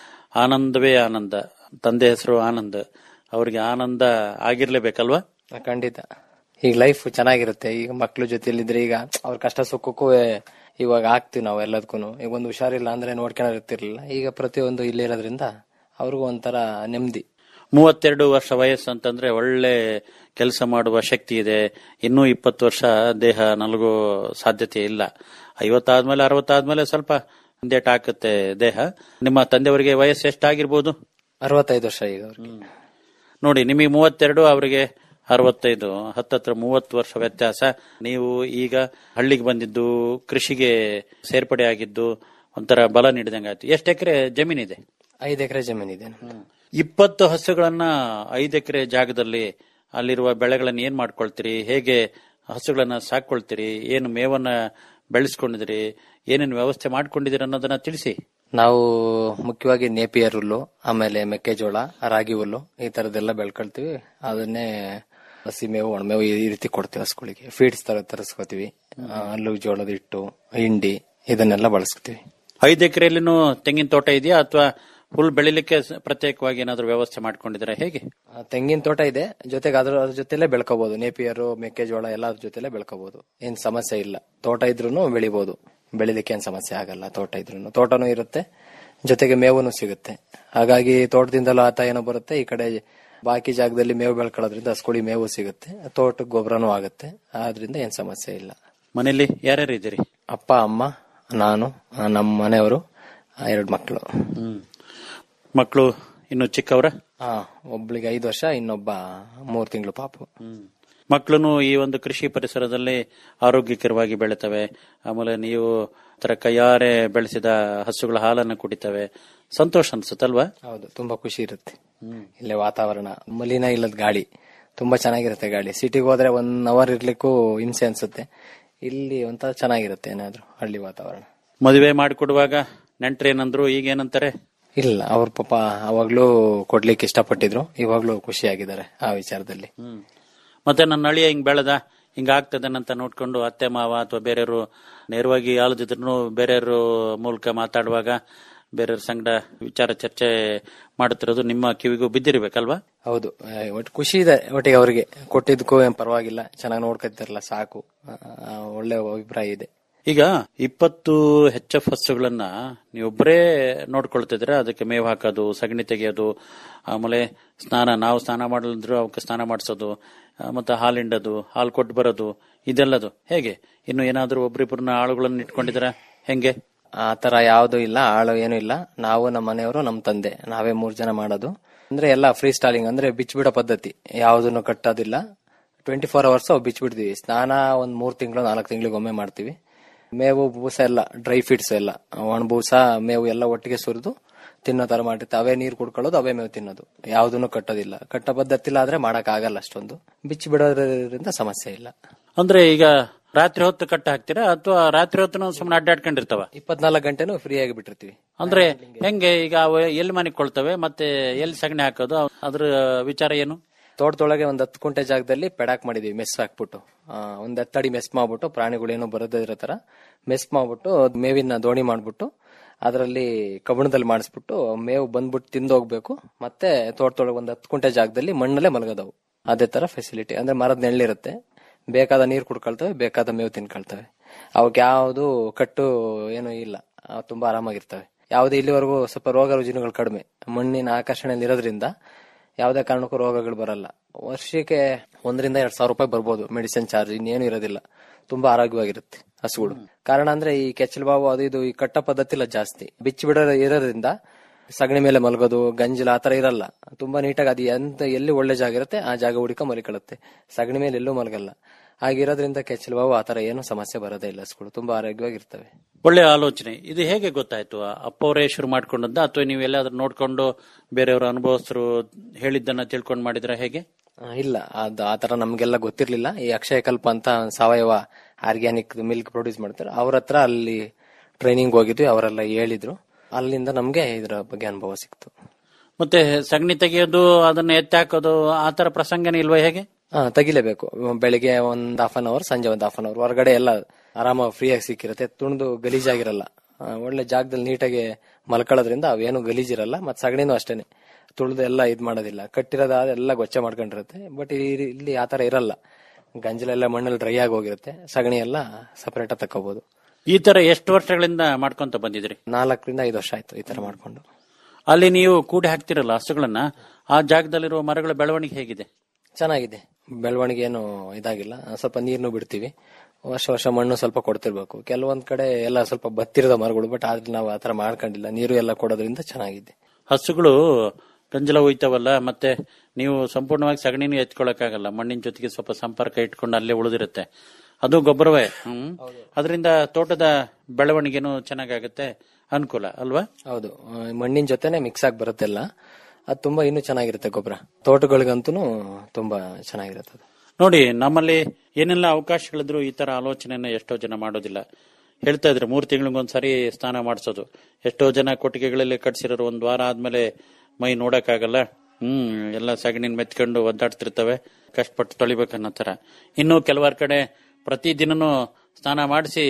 ಆನಂದವೇ ಆನಂದ ತಂದೆ ಹೆಸರು ಆನಂದ್ ಅವ್ರಿಗೆ ಆನಂದ ಆಗಿರ್ಲೇಬೇಕಲ್ವಾ ಖಂಡಿತ ಈಗ ಲೈಫ್ ಚೆನ್ನಾಗಿರುತ್ತೆ ಈಗ ಮಕ್ಳ ಜೊತೆಲಿದ್ರೆ ಈಗ ಅವ್ರ ಕಷ್ಟ ಸುಖಕ್ಕೂ ಇವಾಗ ಆಗ್ತಿವಿ ನಾವು ಎಲ್ಲದಕ್ಕೂ ಈಗ ಒಂದು ಹುಷಾರಿಲ್ಲ ಅಂದ್ರೆ ನೋಡ್ಕೊಳೋರ್ ಇರ್ತಿರ್ಲಿಲ್ಲ ಈಗ ಪ್ರತಿಯೊಂದು ಇಲ್ಲೇ ಇರೋದ್ರಿಂದ ಅವ್ರಿಗೂ ಒಂಥರ ನೆಮ್ಮದಿ ಮೂವತ್ತೆರಡು ವರ್ಷ ವಯಸ್ಸು ಅಂತಂದ್ರೆ ಒಳ್ಳೆ ಕೆಲಸ ಮಾಡುವ ಶಕ್ತಿ ಇದೆ ಇನ್ನೂ ಇಪ್ಪತ್ತು ವರ್ಷ ದೇಹ ನಲಗೋ ಸಾಧ್ಯತೆ ಇಲ್ಲ ಐವತ್ತಾದ್ಮೇಲೆ ಅರವತ್ತಾದ್ಮೇಲೆ ಸ್ವಲ್ಪ ಹಿಂದೇಟ್ ಹಾಕುತ್ತೆ ದೇಹ ನಿಮ್ಮ ತಂದೆಯವರಿಗೆ ವಯಸ್ಸು ಎಷ್ಟಾಗಿರ್ಬೋದು ಅರವತ್ತೈದು ವರ್ಷ ಈಗ ಅವ್ರಿಗೆ ನೋಡಿ ನಿಮಗೆ ಮೂವತ್ತೆರಡು ಅವರಿಗೆ ಅರವತ್ತೈದು ಹತ್ತತ್ರ ಮೂವತ್ತು ವರ್ಷ ವ್ಯತ್ಯಾಸ ನೀವು ಈಗ ಹಳ್ಳಿಗೆ ಬಂದಿದ್ದು ಕೃಷಿಗೆ ಸೇರ್ಪಡೆ ಆಗಿದ್ದು ಒಂಥರ ಬಲ ನೀಡಿದಂಗಾಯ್ತು ಎಷ್ಟು ಎಕರೆ ಜಮೀನಿದೆ ಐದು ಎಕರೆ ಜಮೀನಿದೆ ಇಪ್ಪತ್ತು ಹಸುಗಳನ್ನ ಐದು ಎಕರೆ ಜಾಗದಲ್ಲಿ ಅಲ್ಲಿರುವ ಬೆಳೆಗಳನ್ನ ಏನ್ ಮಾಡ್ಕೊಳ್ತೀರಿ ಹೇಗೆ ಹಸುಗಳನ್ನ ಸಾಕೊಳ್ತೀರಿ ಏನು ಮೇವನ್ನ ಬೆಳೆಸ್ಕೊಂಡಿದ್ದೀರಿ ಏನೇನು ವ್ಯವಸ್ಥೆ ಮಾಡ್ಕೊಂಡಿದ್ದೀರಿ ಅನ್ನೋದನ್ನ ತಿಳಿಸಿ ನಾವು ಮುಖ್ಯವಾಗಿ ನೇಪಿಯರ್ ಹುಲ್ಲು ಆಮೇಲೆ ಮೆಕ್ಕೆಜೋಳ ರಾಗಿ ಹುಲ್ಲು ಈ ತರದೆಲ್ಲ ಬೆಳ್ಕೊಳ್ತೀವಿ ಅದನ್ನೇ ಹಸಿ ಮೇವು ಒಣಮೇವು ಈ ರೀತಿ ಕೊಡ್ತೀವಿ ಹಸುಗಳಿಗೆ ಫೀಡ್ಸ್ ತರ ತರಿಸ್ಕೊತೀವಿ ಆ, ಹಲ್ಲು ಜೋಳದ ಹಿಟ್ಟು ಹಿಂಡಿ ಇದನ್ನೆಲ್ಲ ಬಳಸ್ತೀವಿ ಐದು ಎಕರೆಯಲ್ಲಿನೂ ತೆಂಗಿನ ತೋಟ ಇದೆಯಾ ಅಥವಾ ಹುಲ್ ಬೆಳಿಲಿಕ್ಕೆ ಸ- ಪ್ರತ್ಯೇಕವಾಗಿ ಏನಾದ್ರು ವ್ಯವಸ್ಥೆ ಮಾಡ್ಕೊಂಡಿದ್ದೀರಾ ಹೇಗೆ ಆ, ತೆಂಗಿನ ತೋಟ ಇದೆ ಜೊತೆಗೆ ಅದ್ರ ಅದ್ರ ಜೊತೆಲೆ ಬೆಳ್ಕೋಬಹುದು ನೇಪಿಯರು ಮೆಕ್ಕೆಜೋಳ ಎಲ್ಲ ಅದ್ರ ಜೊತೆಲೆ ಬೆಳ್ಕೋಬಹುದು ಏನ್ ಸಮಸ್ಯೆ ಇಲ್ಲ ತೋಟ ಇದ್ರೂನು ಬೆಳಿಬಹುದು ಬೆಳಿಲಿಕ್ಕೆ ಏನ್ ಸಮಸ್ಯೆ ಆಗಲ್ಲ ತೋಟ ಇದ್ರೂನು ತೋಟನೂ ಇರುತ್ತೆ ಜೊತೆಗೆ ಮೇವನು ಸಿಗುತ್ತೆ ಹಾಗಾಗಿ ತೋಟದಿಂದಲೂ ಆತ ಏನೋ ಬರುತ್ತೆ ಈ ಕಡೆ ಬಾಕಿ ಜಾಗದಲ್ಲಿ ಮೇವು ಬೆಳ್ಕೊಳ್ಳೋದ್ರಿಂದ ಹಸ್ಕುಳಿ ಮೇವು ಸಿಗುತ್ತೆ ತೋಟಕ್ಕೆ ಗೊಬ್ಬರನೂ ಆಗುತ್ತೆ ಆದ್ರಿಂದ ಏನ್ ಸಮಸ್ಯೆ ಇಲ್ಲ ಮನೆಯಲ್ಲಿ ಯಾರ್ಯಾರು ಇದ್ದೀರಿ ಅಪ್ಪ ಅಮ್ಮ ನಾನು ಆ, ನಮ್ಮ ಮನೆಯವರು ಎರಡು ಮಕ್ಕಳು ಹ್ಮ್ ಮಕ್ಕಳು ಇನ್ನು ಚಿಕ್ಕವರ ಹಾ ಒಬ್ಳಿಗೆ ಐದು ವರ್ಷ ಇನ್ನೊಬ್ಬ ಮೂರ್ ತಿಂಗಳು ಪಾಪು ಮಕ್ಕಳು ಈ ಒಂದು ಕೃಷಿ ಪರಿಸರದಲ್ಲಿ ಆರೋಗ್ಯಕರವಾಗಿ ಬೆಳಿತವೆ ಆಮೇಲೆ ನೀವು ತರ ಕೈಯಾರೆ ಬೆಳೆಸಿದ ಹಸುಗಳ ಹಾಲನ್ನು ಕುಡಿತವೆ ಸಂತೋಷ ಅನ್ಸುತ್ತಲ್ವಾ ಹೌದು ತುಂಬಾ ಖುಷಿ ಇರುತ್ತೆ ಇಲ್ಲೇ ವಾತಾವರಣ ಮಲಿನ ಇಲ್ಲದ ಗಾಳಿ ತುಂಬಾ ಚೆನ್ನಾಗಿರುತ್ತೆ ಗಾಳಿ ಸಿಟಿಗೆ ಹೋದ್ರೆ ಒನ್ ಅವರ್ ಇರ್ಲಿಕ್ಕೂ ಹಿಂಸೆ ಅನ್ಸುತ್ತೆ ಇಲ್ಲಿ ಒಂಥರ ಚೆನ್ನಾಗಿರುತ್ತೆ ಏನಾದ್ರು ಹಳ್ಳಿ ವಾತಾವರಣ ಮದುವೆ ಮಾಡಿಕೊಡುವಾಗ ನೆಂಟ್ರು ಏನಂದ್ರು ಈಗ ಏನಂತಾರೆ ಇಲ್ಲ ಅವ್ರ ಪಾಪ ಅವಾಗ್ಲೂ ಕೊಡ್ಲಿಕ್ಕೆ ಇಷ್ಟಪಟ್ಟಿದ್ರು ಇವಾಗ್ಲೂ ಖುಷಿಯಾಗಿದ್ದಾರೆ ಆ ವಿಚಾರದಲ್ಲಿ ಹ್ಮ್ ಮತ್ತೆ ನನ್ನ ಅಳಿಯ ಹಿಂಗ್ ಬೆಳೆದ ಹಿಂಗ ಆಗ್ತದನಂತ ನೋಡ್ಕೊಂಡು ಅತ್ತೆ ಮಾವ ಅಥವಾ ಬೇರೆಯವರು ನೇರವಾಗಿ ಆಲದಿದ್ರು ಬೇರೆಯವ್ರ ಮೂಲಕ ಮಾತಾಡುವಾಗ ಬೇರೆಯವ್ರ ಸಂಗಡ ವಿಚಾರ ಚರ್ಚೆ ಮಾಡುತ್ತಿರೋದು ನಿಮ್ಮ ಕಿವಿಗೂ ಬಿದ್ದಿರ್ಬೇಕಲ್ವಾ ಹೌದು ಆ, ಒಟ್ಟು ಖುಷಿ ಇದೆ ಒಟ್ಟಿಗೆ ಅವರಿಗೆ ಕೊಟ್ಟಿದ್ದಕ್ಕೂ ಏನ್ ಪರವಾಗಿಲ್ಲ ಚೆನ್ನಾಗಿ ನೋಡ್ಕೊತಿರಲ್ಲ ಸಾಕು ಆ, ಆ, ಒಳ್ಳೆ ಅಭಿಪ್ರಾಯ ಇದೆ ಈಗ ಇಪ್ಪತ್ತು ಹೆಚ್ ಎಫ್ ಹಸುಗಳನ್ನ ನೀವೊಬ್ಬರೇ ನೋಡ್ಕೊಳ್ತಿದ್ರೆ ಅದಕ್ಕೆ ಮೇವು ಹಾಕೋದು ಸಗಣಿ ತೆಗೆಯೋದು ಆಮೇಲೆ ಸ್ನಾನ ನಾವು ಸ್ನಾನ ಮಾಡಲಿದ್ರು ಅವಕ್ಕೆ ಸ್ನಾನ ಮಾಡಿಸೋದು ಆ, ಮತ್ತೆ ಹಾಲಿಂಡೋದು ಹಾಲು ಕೊಟ್ಟು ಬರೋದು ಇದೆಲ್ಲದು ಹೇಗೆ ಇನ್ನು ಏನಾದ್ರೂ ಒಬ್ರಿಬ್ಬರನ್ನ ಆಳುಗಳನ್ನ ಇಟ್ಕೊಂಡಿದ್ರ ಹೆಂಗೆ ಆ ತರ ಯಾವ್ದು ಇಲ್ಲ ಆಳು ಏನು ಇಲ್ಲ ನಾವು ನಮ್ಮ ಮನೆಯವರು ನಮ್ಮ ತಂದೆ ನಾವೇ ಮೂರ್ ಜನ ಮಾಡೋದು ಅಂದ್ರೆ ಎಲ್ಲ ಫ್ರೀ ಸ್ಟಾಲಿಂಗ್ ಅಂದ್ರೆ ಬಿಚ್ಚಿಬಿಡೋ ಪದ್ಧತಿ ಯಾವ್ದನ್ನು ಕಟ್ಟೋದಿಲ್ಲ ಟ್ವೆಂಟಿ ಫೋರ್ ಅವರ್ಸ್ ಬಿಚ್ಚಿಬಿಡ್ತೀವಿ ಸ್ನಾನ ಒಂದ್ ಮೂರ್ ತಿಂಗಳು ನಾಲ್ಕು ತಿಂಗಳಿಗೆ ಒಮ್ಮೆ ಮಾಡ್ತೀವಿ ಮೇವು ಬೂಸ ಎಲ್ಲ ಡ್ರೈ ಫೀಡ್ಸ್ ಎಲ್ಲ ಒಣ ಬೂಸ ಮೇವು ಎಲ್ಲ ಒಟ್ಟಿಗೆ ಸುರಿದು ತಿನ್ನೋ ತರ ಮಾಡಿರ್ತೀವಿ ಅವೇ ನೀರು ಕುಡ್ಕೊಳ್ಳೋದು ಅವೇ ಮೇವು ತಿನ್ನೋದು ಯಾವ್ದನ್ನು ಕಟ್ಟೋದಿಲ್ಲ ಕಟ್ಟೋ ಪದ್ಧತಿ ಇಲ್ಲ ಆದ್ರೆ ಮಾಡಕ್ ಆಗಲ್ಲ ಅಷ್ಟೊಂದು ಬಿಚ್ಚಿ ಬಿಡೋದ್ರಿಂದ ಸಮಸ್ಯೆ ಇಲ್ಲ ಅಂದ್ರೆ ಈಗ ರಾತ್ರಿ ಹೊತ್ತು ಕಟ್ಟ ಹಾಕ್ತೀರಾ ಅಥವಾ ರಾತ್ರಿ ಹೊತ್ತು ಸುಮ್ಮನೆ ಅಡ್ಡಾಡ್ಕೊಂಡಿರ್ತಾವ ಇಪ್ಪತ್ನಾಲ್ಕು ಗಂಟೆನೂ ಫ್ರೀ ಆಗಿ ಬಿಟ್ಟಿರ್ತೀವಿ ಅಂದ್ರೆ ಹೆಂಗೆ ಈಗ ಅವು ಎಲ್ಲಿ ಮನೆಗೆ ಕೊಳ್ತವೆ ಮತ್ತೆ ಎಲ್ಲಿ ಸಗಣಿ ಹಾಕೋದು ಅದ್ರ ವಿಚಾರ ಏನು ತೋಟದೊಳಗೆ ಒಂದ್ ಹತ್ತು ಕುಂಟೆ ಜಾಗದಲ್ಲಿ ಪೆಡಾಕ್ ಮಾಡಿದೀವಿ ಮೆಸ್ ಹಾಕ್ಬಿಟ್ಟು ಆ, ಒಂದ್ ಹತ್ತಡಿ ಮೆಸ್ ಮಾಡ್ಬಿಟ್ಟು ಪ್ರಾಣಿಗಳೇನು ಬರದೇ ಇರೋ ತರ ಮೆಸ್ ಮಾಡ್ಬಿಟ್ಟು ಮೇವಿನ ದೋಣಿ ಮಾಡ್ಬಿಟ್ಟು ಅದರಲ್ಲಿ ಕಬ್ಬಣದಲ್ಲಿ ಮಾಡಿಸ್ಬಿಟ್ಟು ಮೇವು ಬಂದ್ಬಿಟ್ಟು ತಿಂದು ಹೋಗ್ಬೇಕು ಮತ್ತೆ ತೋಟದೊಳಗೆ ಒಂದ್ ಹತ್ತು ಕುಂಟೆ ಜಾಗದಲ್ಲಿ ಮಣ್ಣಲ್ಲೇ ಮಲಗೋದವು ಅದೇ ತರ ಫೆಸಿಲಿಟಿ ಅಂದ್ರೆ ಮರದ ನೆರಳಿರುತ್ತೆ ಬೇಕಾದ ನೀರು ಕುಡ್ಕೊಳ್ತವೆ ಬೇಕಾದ ಮೇವು ತಿನ್ಕೊಳ್ತವೆ ಅವಕ್ಕೆ ಯಾವುದು ಕಟ್ಟು ಏನು ಇಲ್ಲ ಅವು ತುಂಬಾ ಆರಾಮಾಗಿರ್ತವೆ ಯಾವುದೇ ಇಲ್ಲಿವರೆಗೂ ಸ್ವಲ್ಪ ರೋಗ ರುಜಿನಗಳು ಕಡಿಮೆ ಮಣ್ಣಿನ ಆಕರ್ಷಣೆಯಲ್ಲಿ ಇರೋದ್ರಿಂದ ಯಾವುದೇ ಕಾರಣಕ್ಕೂ ರೋಗಗಳು ಬರಲ್ಲ ವರ್ಷಕ್ಕೆ ಒಂದರಿಂದ ಎರಡ್ ಸಾವಿರ ರೂಪಾಯಿ ಬರ್ಬೋದು ಮೆಡಿಸಿನ್ ಚಾರ್ಜ್ ಇನ್ನೇನು ಇರೋದಿಲ್ಲ ತುಂಬಾ ಆರೋಗ್ಯವಾಗಿರುತ್ತೆ ಹಸುಗಳು ಕಾರಣ ಅಂದ್ರೆ ಈ ಕೆಚ್ಚಲು ಬಾವು ಅದು ಇದು ಈ ಕಟ್ಟ ಪದ್ಧತಿ ಜಾಸ್ತಿ ಬಿಚ್ಚಿ ಬಿಡೋ ಇರೋದ್ರಿಂದ ಸಗಣಿ ಮೇಲೆ ಮಲಗೋದು ಗಂಜಲ ಆತರ ಇರಲ್ಲ ತುಂಬಾ ನೀಟಾಗಿ ಅದು ಎಂತ ಎಲ್ಲಿ ಒಳ್ಳೆ ಜಾಗ ಇರುತ್ತೆ ಆ ಜಾಗ ಹುಡುಕ ಮಲಿಕೊಳ್ಳುತ್ತೆ ಸಗಣಿ ಮೇಲೆ ಎಲ್ಲೂ ಮಲಗಲ್ಲ ಹಾಗಿರೋದ್ರಿಂದ ಕೆಚ್ಚಲು ಬಾವು ಆತರ ಏನು ಸಮಸ್ಯೆ ಬರೋದೇ ಇಲ್ಲ ಹಸುಗಳು ತುಂಬಾ ಆರೋಗ್ಯವಾಗಿರ್ತವೆ ಒಳ್ಳೆ ಆಲೋಚನೆ ಇದು ಹೇಗೆ ಗೊತ್ತಾಯ್ತು ಅಪ್ಪವರೇ ಶುರು ಮಾಡ್ಕೊಂಡದ್ದ ಅಥವಾ ನೀವು ಎಲ್ಲಾದ್ರೂ ನೋಡ್ಕೊಂಡು ಬೇರೆಯವರ ಅನುಭವಸ್ಥರು ಹೇಳಿದ್ದನ್ನ ತಿಳ್ಕೊಂಡು ಮಾಡಿದ್ರ ಹೇಗೆ ಆ, ಇಲ್ಲ ಅದು ಆತರ ನಮ್ಗೆಲ್ಲ ಗೊತ್ತಿರ್ಲಿಲ್ಲ ಈ ಅಕ್ಷಯ ಕಲ್ಪ ಅಂತ ಸಾವಯವ ಆರ್ಗ್ಯಾನಿಕ್ ಮಿಲ್ಕ್ ಪ್ರೊಡ್ಯೂಸ್ ಮಾಡ್ತಾರೆ ಅವ್ರ ಹತ್ರ ಅಲ್ಲಿ ಟ್ರೈನಿಂಗ್ ಹೋಗಿದ್ವಿ ಅವರೆಲ್ಲ ಹೇಳಿದ್ರು ಅಲ್ಲಿಂದ ನಮ್ಗೆ ಇದ್ರ ಬಗ್ಗೆ ಅನುಭವ ಸಿಕ್ತು ಮತ್ತೆ ಸಗಣಿ ತೆಗೆಯೋದು ಅದನ್ನ ಎತ್ತಿ ಹಾಕೋದು ಆತರ ಪ್ರಸಂಗನೇ ಇಲ್ವಾ ಹೇಗೆ ಹಾ ತೆಗಿಲೇಬೇಕು ಬೆಳಿಗ್ಗೆ ಒಂದ್ ಹಾಫ್ ಅನ್ ಅವರ್ ಸಂಜೆ ಒಂದ್ ಹಾಫ್ ಅನ್ ಅವರ್ ಹೊರಗಡೆ ಎಲ್ಲ ಆರಾಮ ಫ್ರೀಯಾಗಿ ಸಿಕ್ಕಿರುತ್ತೆ ತುಣಿದು ಗಲೀಜಾಗಿರಲ್ಲ ಆ, ಒಳ್ಳೆ ಜಾಗದಲ್ಲಿ ನೀಟಾಗಿ ಮಲ್ಕೊಳ್ಳೋದ್ರಿಂದ ಅವೇನು ಗಲೀಜಿರಲ್ಲ ಮತ್ ಸಗಣಿನೂ ಅಷ್ಟೇನೆ ತುಳಿದು ಎಲ್ಲ ಇದ್ ಮಾಡೋದಿಲ್ಲ ಕಟ್ಟಿರೋದ ಎಲ್ಲ ಗೊಚ್ಚೆ ಮಾಡ್ಕೊಂಡಿರುತ್ತೆ ಬಟ್ ಇಲ್ಲಿ ಆತರ ಇರಲ್ಲ ಗಂಜಲೆಲ್ಲ ಮಣ್ಣಲ್ಲಿ ಡ್ರೈ ಆಗಿ ಹೋಗಿರುತ್ತೆ ಸಗಣಿ ಎಲ್ಲ ಸಪರೇಟ್ ಆಗಿ ತಕೋಬಹುದು ಈ ತರ ಎಷ್ಟು ವರ್ಷಗಳಿಂದ ಮಾಡ್ಕೊಂತ ಬಂದಿದ್ರಿ ನಾಲ್ಕರಿಂದ ಐದು ವರ್ಷ ಆಯ್ತು ಈ ತರ ಮಾಡ್ಕೊಂಡು ಅಲ್ಲಿ ನೀವು ಕೂಡಿ ಹಾಕ್ತಿರಲ್ಲ ಹಸುಗಳನ್ನ ಆ ಜಾಗದಲ್ಲಿರುವ ಮರಗಳ ಬೆಳವಣಿಗೆ ಹೇಗಿದೆ ಚೆನ್ನಾಗಿದೆ ಬೆಳವಣಿಗೆ ಏನು ಇದಾಗಿಲ್ಲ ಸ್ವಲ್ಪ ನೀರ್ನು ಬಿಡ್ತೀವಿ ವರ್ಷ ವರ್ಷ ಮಣ್ಣು ಸ್ವಲ್ಪ ಕೊಡ್ತಿರ್ಬೇಕು ಕೆಲವೊಂದ್ ಕಡೆ ಎಲ್ಲ ಸ್ವಲ್ಪ ಬತ್ತಿರದ ಮರಗಳು ಬಟ್ ಆದ್ರೆ ನಾವು ಆತರ ಮಾಡ್ಕೊಂಡಿಲ್ಲ ನೀರು ಎಲ್ಲ ಕೊಡೋದ್ರಿಂದ ಚೆನ್ನಾಗಿದೆ ಹಸುಗಳು ಗಂಜಲ ಒಯ್ತಾವಲ್ಲ ಮತ್ತೆ ನೀವು ಸಂಪೂರ್ಣವಾಗಿ ಸಗಣಿನೂ ಎತ್ಕೊಳಕ್ಕಾಗಲ್ಲ ಮಣ್ಣಿನ ಜೊತೆಗೆ ಸ್ವಲ್ಪ ಸಂಪರ್ಕ ಇಟ್ಕೊಂಡು ಅಲ್ಲೇ ಉಳಿದಿರುತ್ತೆ ಅದು ಗೊಬ್ಬರವೇ ಹ್ಮ್ ಅದರಿಂದ ತೋಟದ ಬೆಳವಣಿಗೆನೂ ಚೆನ್ನಾಗಾಗುತ್ತೆ ಅನುಕೂಲ ಅಲ್ವಾ ಹೌದು ಆ, ಮಣ್ಣಿನ ಜೊತೆನೆ ಮಿಕ್ಸ್ ಆಗಿ ಬರುತ್ತೆಲ್ಲ ಅದು ತುಂಬಾ ಇನ್ನೂ ಚೆನ್ನಾಗಿರುತ್ತೆ ಗೊಬ್ಬರ ತೋಟಗಳಿಗಂತೂ ತುಂಬಾ ಚೆನ್ನಾಗಿರುತ್ತೆ ಅದು. ನೋಡಿ ನಮ್ಮಲ್ಲಿ ಏನೆಲ್ಲ ಅವಕಾಶಗಳಿದ್ರು ಈ ತರ ಆಲೋಚನೆಯನ್ನ ಎಷ್ಟೋ ಜನ ಮಾಡೋದಿಲ್ಲ ಹೇಳ್ತಾ ಇದ್ರು ಮೂರ್ ತಿಂಗಳಿಗೊಂದ್ಸರಿ ಸ್ನಾನ ಮಾಡಿಸೋದು ಎಷ್ಟೋ ಜನ ಕೊಟ್ಟಿಗೆಗಳಲ್ಲಿ ಕಟ್ಸಿರೋರು ಒಂದ್ ವಾರ ಆದ್ಮೇಲೆ ಮೈ ನೋಡಕ್ಕಾಗಲ್ಲ ಹ್ಮ್ ಎಲ್ಲ ಸಗಣಿನ ಮೆತ್ಕೊಂಡು ಒದ್ದಾಡ್ತಿರ್ತವೆ ಕಷ್ಟಪಟ್ಟು ತೊಳಿಬೇಕನ್ನೋ ತರ ಇನ್ನು ಕೆಲವಾರ ಕಡೆ ಪ್ರತಿದಿನನೂ ಸ್ನಾನ ಮಾಡಿಸಿ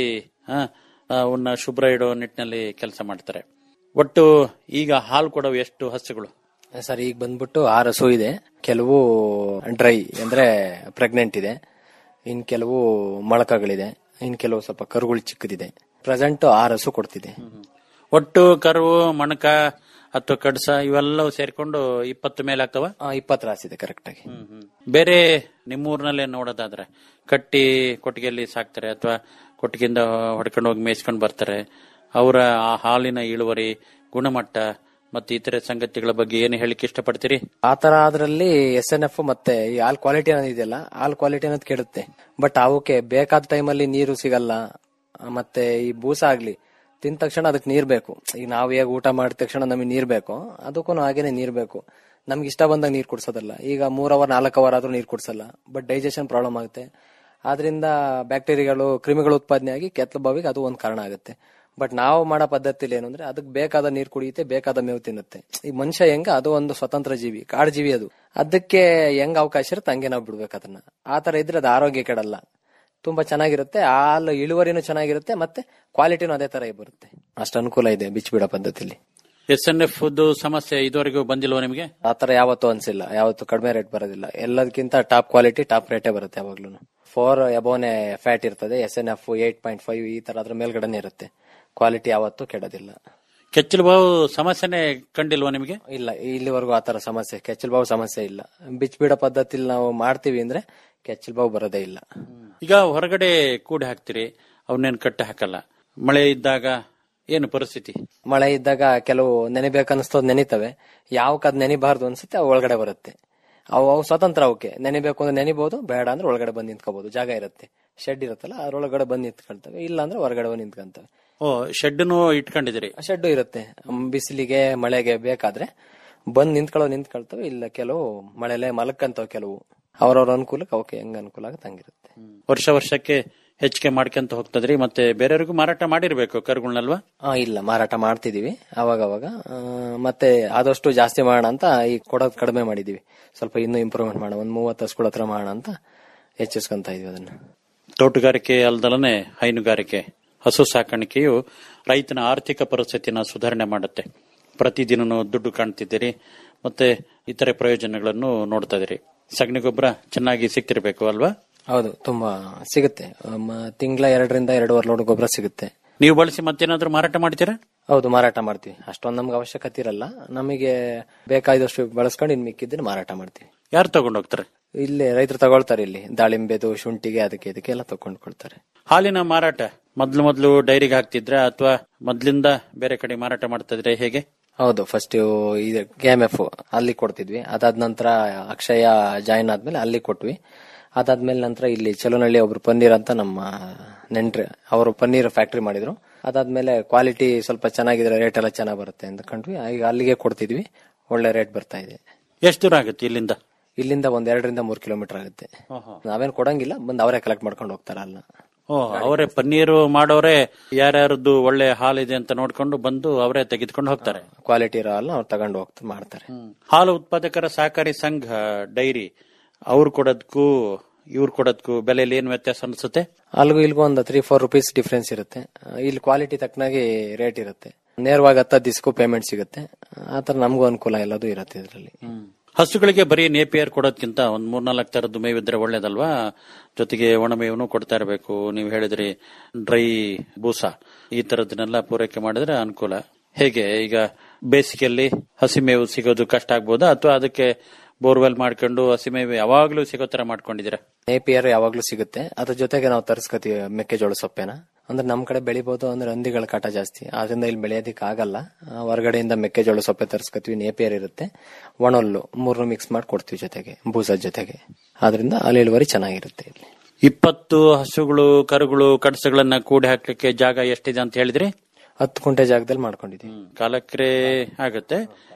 ಅವನ್ನ ಶುಭ್ರ ಇಡೋ ನಿಟ್ಟಿನಲ್ಲಿ ಕೆಲಸ ಮಾಡ್ತಾರೆ ಒಟ್ಟು ಈಗ ಹಾಲು ಕೊಡೋ ಎಷ್ಟು ಹಸುಗಳು ಸರ್ ಈಗ ಬಂದ್ಬಿಟ್ಟು ಆರು ಹಸು ಇದೆ ಕೆಲವು ಡ್ರೈ ಅಂದ್ರೆ ಪ್ರೆಗ್ನೆಂಟ್ ಇದೆ ಇನ್ ಕೆಲವು ಮೊಳಕಗಳಿದೆ ಇನ್ ಕೆಲವು ಸ್ವಲ್ಪ ಕರುಗಳು ಚಿಕ್ಕದಿದೆ ಪ್ರೆಸೆಂಟ್ ಆರು ಹಸು ಕೊಡ್ತಿದೆ ಒಟ್ಟು ಕರುವು ಮಣಕ ಅಥವಾ ಕಡ್ಸ ಇವೆಲ್ಲವೂ ಸೇರ್ಕೊಂಡು ಇಪ್ಪತ್ತು ಮೇಲೆ ಆಗ್ತವ ಇಪ್ಪತ್ತು ರಾಸಿದೆ ಕರೆಕ್ಟ್ ಆಗಿ ಬೇರೆ ನಿಮ್ಮೂರ್ನಲ್ಲೇ ನೋಡೋದಾದ್ರೆ ಕಟ್ಟಿ ಕೊಟ್ಟಿಗೆಯಲ್ಲಿ ಸಾಕ್ತಾರೆ ಅಥವಾ ಕೊಟ್ಟಿಗೆಯಿಂದ ಹೊಡ್ಕೊಂಡು ಹೋಗಿ ಮೇಯ್ಸ್ಕೊಂಡು ಬರ್ತಾರೆ ಅವರ ಆ ಹಾಲಿನ ಇಳುವರಿ ಗುಣಮಟ್ಟ ಮತ್ತೆ ಇತರೆ ಸಂಗತಿಗಳ ಬಗ್ಗೆ ಏನು ಹೇಳಿಕ್ಕೆ ಇಷ್ಟಪಡ್ತೀರಿ ಆ ತರ ಅದ್ರಲ್ಲಿ ಎಸ್ ಎನ್ ಎಫ್ ಮತ್ತೆ ಈ ಹಾಲ್ ಕ್ವಾಲಿಟಿ ಅನ್ನೋದು ಇದೆಯಲ್ಲ ಹಾಲ್ ಕ್ವಾಲಿಟಿ ಅನ್ನೋದು ಕೆಡುತ್ತೆ ಬಟ್ ಅವಕ್ಕೆ ಬೇಕಾದ ಟೈಮಲ್ಲಿ ನೀರು ಸಿಗಲ್ಲ ಆ, ಮತ್ತೆ ಈ ಬೂಸ ಆಗ್ಲಿ ತಿಂದ ತಕ್ಷಣ ಅದಕ್ಕೆ ನೀರ್ ಬೇಕು ಈಗ ನಾವು ಹೇಗೆ ಊಟ ಮಾಡಿದ ತಕ್ಷಣ ನಮಗೆ ನೀರ್ ಬೇಕು ಅದಕ್ಕೂ ಹಾಗೇನೆ ನೀರ್ ಬೇಕು ನಮ್ಗೆ ಇಷ್ಟ ಬಂದಾಗ ನೀರ್ ಕುಡ್ಸೋದಲ್ಲ ಈಗ ಮೂರ್ ಅವರ್ ನಾಲ್ಕು ಅವರ್ ಆದ್ರೂ ನೀರ್ ಕುಡ್ಸಲ್ಲ ಬಟ್ ಡೈಜೆಷನ್ ಪ್ರಾಬ್ಲಮ್ ಆಗುತ್ತೆ ಆದ್ರಿಂದ ಬ್ಯಾಕ್ಟೀರಿಯಾಗಳು ಕ್ರಿಮಿಗಳು ಉತ್ಪಾದನೆ ಆಗಿ ಕೆತ್ತಲು ಬಾವಿಗೆ ಅದು ಒಂದು ಕಾರಣ ಆಗುತ್ತೆ ಬಟ್ ನಾವು ಮಾಡೋ ಪದ್ಧತಿಲಿ ಏನು ಅಂದ್ರೆ ಅದಕ್ಕೆ ಬೇಕಾದ ನೀರು ಕುಡಿಯುತ್ತೆ ಬೇಕಾದ ಮೇವು ತಿನ್ನುತ್ತೆ ಈ ಮನುಷ್ಯ ಹೆಂಗ ಅದು ಒಂದು ಸ್ವತಂತ್ರ ಜೀವಿ ಕಾಡು ಜೀವಿ ಅದು ಅದಕ್ಕೆ ಹೆಂಗ್ ಅವಕಾಶ ಇರುತ್ತೆ ಹಂಗೆ ನಾವು ಬಿಡ್ಬೇಕು ಅದನ್ನ ಆ ತರ ಇದ್ರೆ ಅದು ಆರೋಗ್ಯ ಕೆಡಲ್ಲ ತುಂಬಾ ಚೆನ್ನಾಗಿರುತ್ತೆ ಹಾಲು ಇಳುವರಿನೂ ಚೆನ್ನಾಗಿರುತ್ತೆ ಮತ್ತೆ ಕ್ವಾಲಿಟಿನೂ ಅದೇ ತರ ಬರುತ್ತೆ ಅಷ್ಟು ಅನುಕೂಲ ಇದೆ ಬಿಚ್ಚಿಬಿಡೋ ಪದ್ಧತಿಲಿ ಎಸ್ ಎನ್ ಎಫ್ ಸಮಸ್ಯೆ ಇದುವರೆಗೂ ಬಂದಿಲ್ವ ನಿಮಗೆ ಆತರ ಯಾವತ್ತೂ ಅನ್ಸಿಲ್ಲ ಯಾವತ್ತು ಕಡಿಮೆ ರೇಟ್ ಬರೋದಿಲ್ಲ ಎಲ್ಲದಕ್ಕಿಂತ ಟಾಪ್ ಕ್ವಾಲಿಟಿ ಟಾಪ್ ರೇಟೇ ಬರುತ್ತೆ ಯಾವಾಗ್ಲೂ ಫೋರ್ ಎಬೋನೆ ಫ್ಯಾಟ್ ಇರ್ತದೆ S N F eight point five ಈ ತರ ಅದ್ರ ಮೇಲ್ಗಡೆನೆ ಇರುತ್ತೆ ಕ್ವಾಲಿಟಿ ಯಾವತ್ತೂ ಕೆಡೋದಿಲ್ಲ ಕೆಚ್ಚಲು ಬಾವು ಸಮಸ್ಯೆನೆ ಕಂಡಿಲ್ವಾ ನಿಮಗೆ ಇಲ್ಲ ಇಲ್ಲಿವರೆಗೂ ಆತರ ಸಮಸ್ಯೆ ಕೆಚ್ಚಲ್ ಬಾವು ಸಮಸ್ಯೆ ಇಲ್ಲ ಬಿಚ್ಚಿಬಿಡೋ ಪದ್ಧತಿಲಿ ನಾವು ಮಾಡ್ತೀವಿ ಅಂದ್ರೆ ಕೆಚ್ಚಲ್ ಬಾವು ಬರೋದೇ ಇಲ್ಲ ಈಗ ಹೊರಗಡೆ ಕೂಡಿ ಹಾಕ್ತಿರಿ ಅವನ್ನೇನು ಕಟ್ಟಿ ಹಾಕಲ್ಲ ಮಳೆ ಇದ್ದಾಗ ಏನು ಪರಿಸ್ಥಿತಿ ಮಳೆ ಇದ್ದಾಗ ಕೆಲವು ನೆನೆಬೇಕನ್ನಿಸ್ತೋದ್ ನೆನಿತವೆ ಯಾವಕ್ ಅದ್ ನೆನಿಬಾರ್ದು ಅನ್ಸುತ್ತೆ ಅವು ಒಳಗಡೆ ಬರುತ್ತೆ ಅವು ಅವು ಸ್ವತಂತ್ರ ಅವಕ್ಕೆ ನೆನಿಬೇಕು ಅಂದ್ರೆ ನೆನಿಬಹುದು ಬೇಡ ಅಂದ್ರೆ ಒಳಗಡೆ ಬಂದು ನಿಂತ್ಕೋಬಹುದು ಜಾಗ ಇರುತ್ತೆ ಶೆಡ್ ಇರುತ್ತಲ್ಲ ಅದ್ರೊಳಗಡೆ ಬಂದು ನಿಂತ್ಕೊಳ್ತವೆ ಇಲ್ಲ ಅಂದ್ರೆ ಹೊರಗಡೆ ಬಂದು ನಿಂತ್ಕೊಂತವೆ ಓ ಶೆಡ್ನು ಇಟ್ಕೊಂಡಿದ್ದೀರಿ ಶೆಡ್ ಇರುತ್ತೆ ಮ್, ಬಿಸಿಲಿಗೆ ಮಳೆಗೆ ಬೇಕಾದ್ರೆ ಬಂದ್ ನಿಂತ್ಕೊಳ್ಳೋ ನಿಂತ್ಕೊಳ್ತವೆ ಇಲ್ಲ ಕೆಲವು ಮಳೆಲೆ ಮಲಕ್ಕಂತವ್ ಕೆಲವು ಅವ್ರವ್ರ ಅನುಕೂಲಕ್ಕೆ ಅವಕ್ಕೆ ಹೆಂಗ್ ಅನುಕೂಲ ಆಗುತ್ತೆ ಹಂಗಿರುತ್ತೆ ವರ್ಷ ವರ್ಷಕ್ಕೆ ಹೆಚ್ಚಿಗೆ ಮಾಡ್ಕೊಂತ ಹೋಗ್ತದ್ರಿ ಮತ್ತೆ ಬೇರೆಯವ್ರಿಗೂ ಮಾರಾಟ ಮಾಡಿರ್ಬೇಕು ಕರುಗಳನ್ನಲ್ವಾ ಆ, ಇಲ್ಲ ಮಾರಾಟ ಮಾಡ್ತಿದೀವಿ ಅವಾಗ ಅವಾಗ ಆ, ಮತ್ತೆ ಆದಷ್ಟು ಜಾಸ್ತಿ ಮಾಡೋಣ ಅಂತ ಈ ಕೊಡೋದ್ ಕಡಿಮೆ ಮಾಡಿದೀವಿ ಸ್ವಲ್ಪ ಇನ್ನೂ ಇಂಪ್ರೂವ್ಮೆಂಟ್ ಮಾಡೋಣ ಒಂದ್ ಮೂವತ್ತು ಹಸುಗಳ ಹತ್ರ ಮಾಡೋಣ ಅಂತ ಹೆಚ್ಚಿಸ್ಕೊಂತ ಇದೀವಿ ಅದನ್ನ ತೋಟಗಾರಿಕೆ ಅಲ್ದಲನೆ ಹೈನುಗಾರಿಕೆ ಹಸು ಸಾಕಾಣಿಕೆಯು ರೈತನ ಆರ್ಥಿಕ ಪರಿಸ್ಥಿತಿನ ಸುಧಾರಣೆ ಮಾಡುತ್ತೆ ಪ್ರತಿದಿನನೂ ದುಡ್ಡು ಕಾಣ್ತಿದ್ದೀರಿ ಮತ್ತೆ ಇತರೆ ಪ್ರಯೋಜನಗಳನ್ನು ನೋಡ್ತಾ ಇದೀರಿ ಸಗಣಿ ಗೊಬ್ಬರ ಚೆನ್ನಾಗಿ ಸಿಕ್ತಿರ್ಬೇಕು ಅಲ್ವಾ ಹೌದು ತುಂಬಾ ಸಿಗುತ್ತೆ ತಿಂಗಳ ಎರಡರಿಂದ ಎರಡೂವರೆ ಲೋಡ್ ಗೊಬ್ಬರ ಸಿಗುತ್ತೆ ನೀವು ಬಳಸಿ ಮತ್ತೇನಾದ್ರೂ ಮಾರಾಟ ಮಾಡ್ತೀರಾ ಹೌದು ಮಾರಾಟ ಮಾಡ್ತೀವಿ ಅಷ್ಟೊಂದು ನಮ್ಗೆ ಅವಶ್ಯಕತೆ ಇರಲ್ಲ ನಮಗೆ ಬೇಕಾದಷ್ಟು ಬಳಸ್ಕೊಂಡು ಇನ್ ಮಿಕ್ಕಿದ್ದನ್ನು ಮಾರಾಟ ಮಾಡ್ತೀವಿ ಯಾರು ತಗೊಂಡು ಹೋಗ್ತಾರೆ ಇಲ್ಲಿ ರೈತರು ತಗೊಳ್ತಾರೆ ಇಲ್ಲಿ ದಾಳಿಂಬೆದು ಶುಂಠಿಗೆ ಅದಕ್ಕೆ ಇದಕ್ಕೆ ಎಲ್ಲ ತಗೊಂಡು ಕೊಡ್ತಾರೆ ಹಾಲಿನ ಮಾರಾಟ ಮೊದ್ಲು ಮೊದ್ಲು ಡೈರಿಗೆ ಹಾಕ್ತಿದ್ರ ಅಥವಾ ಮೊದ್ಲಿಂದ ಬೇರೆ ಕಡೆ ಮಾರಾಟ ಮಾಡ್ತಾ ಇದ್ರೆ ಹೇಗೆ ಹೌದು ಫಸ್ಟ್ ಇದು ಕೆ ಎಂ ಎಫ್ ಅಲ್ಲಿ ಕೊಡ್ತಿದ್ವಿ ಅದಾದ ನಂತರ ಅಕ್ಷಯ ಜಾಯಿನ್ ಆದ್ಮೇಲೆ ಅಲ್ಲಿ ಕೊಟ್ವಿ ಅದಾದ್ಮೇಲೆ ನಂತರ ಇಲ್ಲಿ ಚಲೋನಹಳ್ಳಿ ಒಬ್ರು ಪನ್ನೀರ್ ಅಂತ ನಮ್ಮ ನೆಂಟ್ರಿ ಅವರು ಪನ್ನೀರ್ ಫ್ಯಾಕ್ಟ್ರಿ ಮಾಡಿದ್ರು ಅದಾದ್ಮೇಲೆ ಕ್ವಾಲಿಟಿ ಸ್ವಲ್ಪ ಚೆನ್ನಾಗಿದ್ರೆ ರೇಟ್ ಎಲ್ಲ ಚೆನ್ನಾಗಿ ಬರುತ್ತೆ ಅಂದ್ಕೊಂಡ್ವಿ ಈಗ ಅಲ್ಲಿಗೆ ಕೊಡ್ತಿದ್ವಿ ಒಳ್ಳೆ ರೇಟ್ ಬರ್ತಾ ಇದೆ ಎಷ್ಟು ದೂರ ಆಗುತ್ತೆ ಇಲ್ಲಿಂದ ಇಲ್ಲಿಂದ ಒಂದ್ ಎರಡರಿಂದ ಮೂರ್ ಕಿಲೋಮೀಟರ್ ಆಗುತ್ತೆ ನಾವೇನ್ ಕೊಡಂಗಿಲ್ಲ ಬಂದ್ ಅವರೇ ಕಲೆಕ್ಟ್ ಮಾಡ್ಕೊಂಡು ಹೋಗ್ತಾರ ಅಲ್ಲ ಓ ಅವರೇ ಪನ್ನೀರು ಮಾಡೋರೆ ಯಾರ್ಯಾರದ್ದು ಒಳ್ಳೆ ಹಾಲಿದೆ ಅಂತ ನೋಡ್ಕೊಂಡು ಬಂದು ಅವರೇ ತೆಗೆದುಕೊಂಡು ಹೋಗ್ತಾರೆ ಕ್ವಾಲಿಟಿ ಇರೋ ಹಾಲ್ನ ಅವ್ರು ತಗೊಂಡು ಹೋಗ್ತಾ ಮಾಡ್ತಾರೆ ಹಾಲು ಉತ್ಪಾದಕರ ಸಹಕಾರಿ ಸಂಘ ಡೈರಿ ಅವ್ರು ಕೊಡೋದಕ್ಕೂ ಇವ್ರು ಕೊಡೋದಕ್ಕೂ ಬೆಲೆಯಲ್ಲಿ ಏನು ವ್ಯತ್ಯಾಸ ಅನ್ಸುತ್ತೆ ಅಲ್ಲಿಗೂ ಇಲ್ಗೂ ಒಂದು ತ್ರೀ ಫೋರ್ ರುಪೀಸ್ ಡಿಫ್ರೆನ್ಸ್ ಇರುತ್ತೆ ಆ, ಇಲ್ಲಿ ಕ್ವಾಲಿಟಿ ತಕ್ಕನಾಗಿ ರೇಟ್ ಇರುತ್ತೆ ನೇರವಾಗಿ ಹತ್ತ ದಿಸ್ಕು ಪೇಮೆಂಟ್ ಸಿಗುತ್ತೆ ಆ ತರ ನಮಗೂ ಅನುಕೂಲ ಎಲ್ಲದೂ ಇರುತ್ತೆ ಇದರಲ್ಲಿ ಹಸುಗಳಿಗೆ ಬರೀ ನೇಪಿಯರ್ ಕೊಡೋದ್ಕಿಂತ ಒಂದ್ ಮೂರ್ನಾಲ್ಕು ತರದ್ದು ಮೇವಿದ್ರೆ ಒಳ್ಳೇದಲ್ವಾ ಜೊತೆಗೆ ಒಣ ಮೇವನ್ನು ಕೊಡ್ತಾ ಇರಬೇಕು ನೀವು ಹೇಳಿದ್ರಿ ಡ್ರೈ ಬೂಸ ಈ ತರದನ್ನೆಲ್ಲ ಪೂರೈಕೆ ಮಾಡಿದ್ರೆ ಅನುಕೂಲ ಹೇಗೆ ಈಗ ಬೇಸಿಗೆಯಲ್ಲಿ ಹಸಿ ಮೇವು ಸಿಗೋದು ಕಷ್ಟ ಆಗ್ಬೋದಾ ಅಥವಾ ಅದಕ್ಕೆ ಬೋರ್ವೆಲ್ ಮಾಡ್ಕೊಂಡು ಹಸಿ ಮೇವು ಯಾವಾಗ್ಲೂ ಸಿಗೋ ತರ ಮಾಡ್ಕೊಂಡಿದ್ದೀರಾ ನೇಪಿಯರ್ ಯಾವಾಗ್ಲೂ ಸಿಗುತ್ತೆ ಅದ್ರ ಜೊತೆಗೆ ನಾವು ತರಿಸ್ಕೊತೀವಿ ಮೆಕ್ಕೆಜೋಳ ಸೊಪ್ಪೆನ ಅಂದ್ರೆ ನಮ್ ಕಡೆ ಬೆಳಿಬಹುದು ಅಂದ್ರೆ ಹಂದಿಗಳ ಕಾಟ ಜಾಸ್ತಿ ಆದ್ರಿಂದ ಇಲ್ಲಿ ಬೆಳೆಯೋದಿಕ್ ಆಗಲ್ಲ ಆ, ಹೊರಗಡೆಯಿಂದ ಮೆಕ್ಕೆಜೋಳ ಸೊಪ್ಪೆ ತರಿಸ್ಕೊತೀವಿ ನೇಪಿಯರ್ ಇರುತ್ತೆ ಒಣಲ್ಲು ಮೂರ್ನು ಮಿಕ್ಸ್ ಮಾಡಿ ಕೊಡ್ತೀವಿ ಜೊತೆಗೆ ಬೂಸದ ಜೊತೆಗೆ ಆದ್ರಿಂದ ಅಲ್ಲಿ ಇಳುವರಿ ಚೆನ್ನಾಗಿರುತ್ತೆ ಇಲ್ಲಿ ಇಪ್ಪತ್ತು ಹಸುಗಳು ಕರುಗಳು ಕಡಸಗಳನ್ನ ಕೂಡಿ ಹಾಕ್ಲಿಕ್ಕೆ ಜಾಗ ಎಷ್ಟಿದೆ ಅಂತ ಹೇಳಿದ್ರಿ ಹತ್ತು ಕುಂಟೆ ಜಾಗದಲ್ಲಿ ಮಾಡ್ಕೊಂಡಿದೀವಿ ಕಾಲಕ್ರೆ ಆಗತ್ತೆ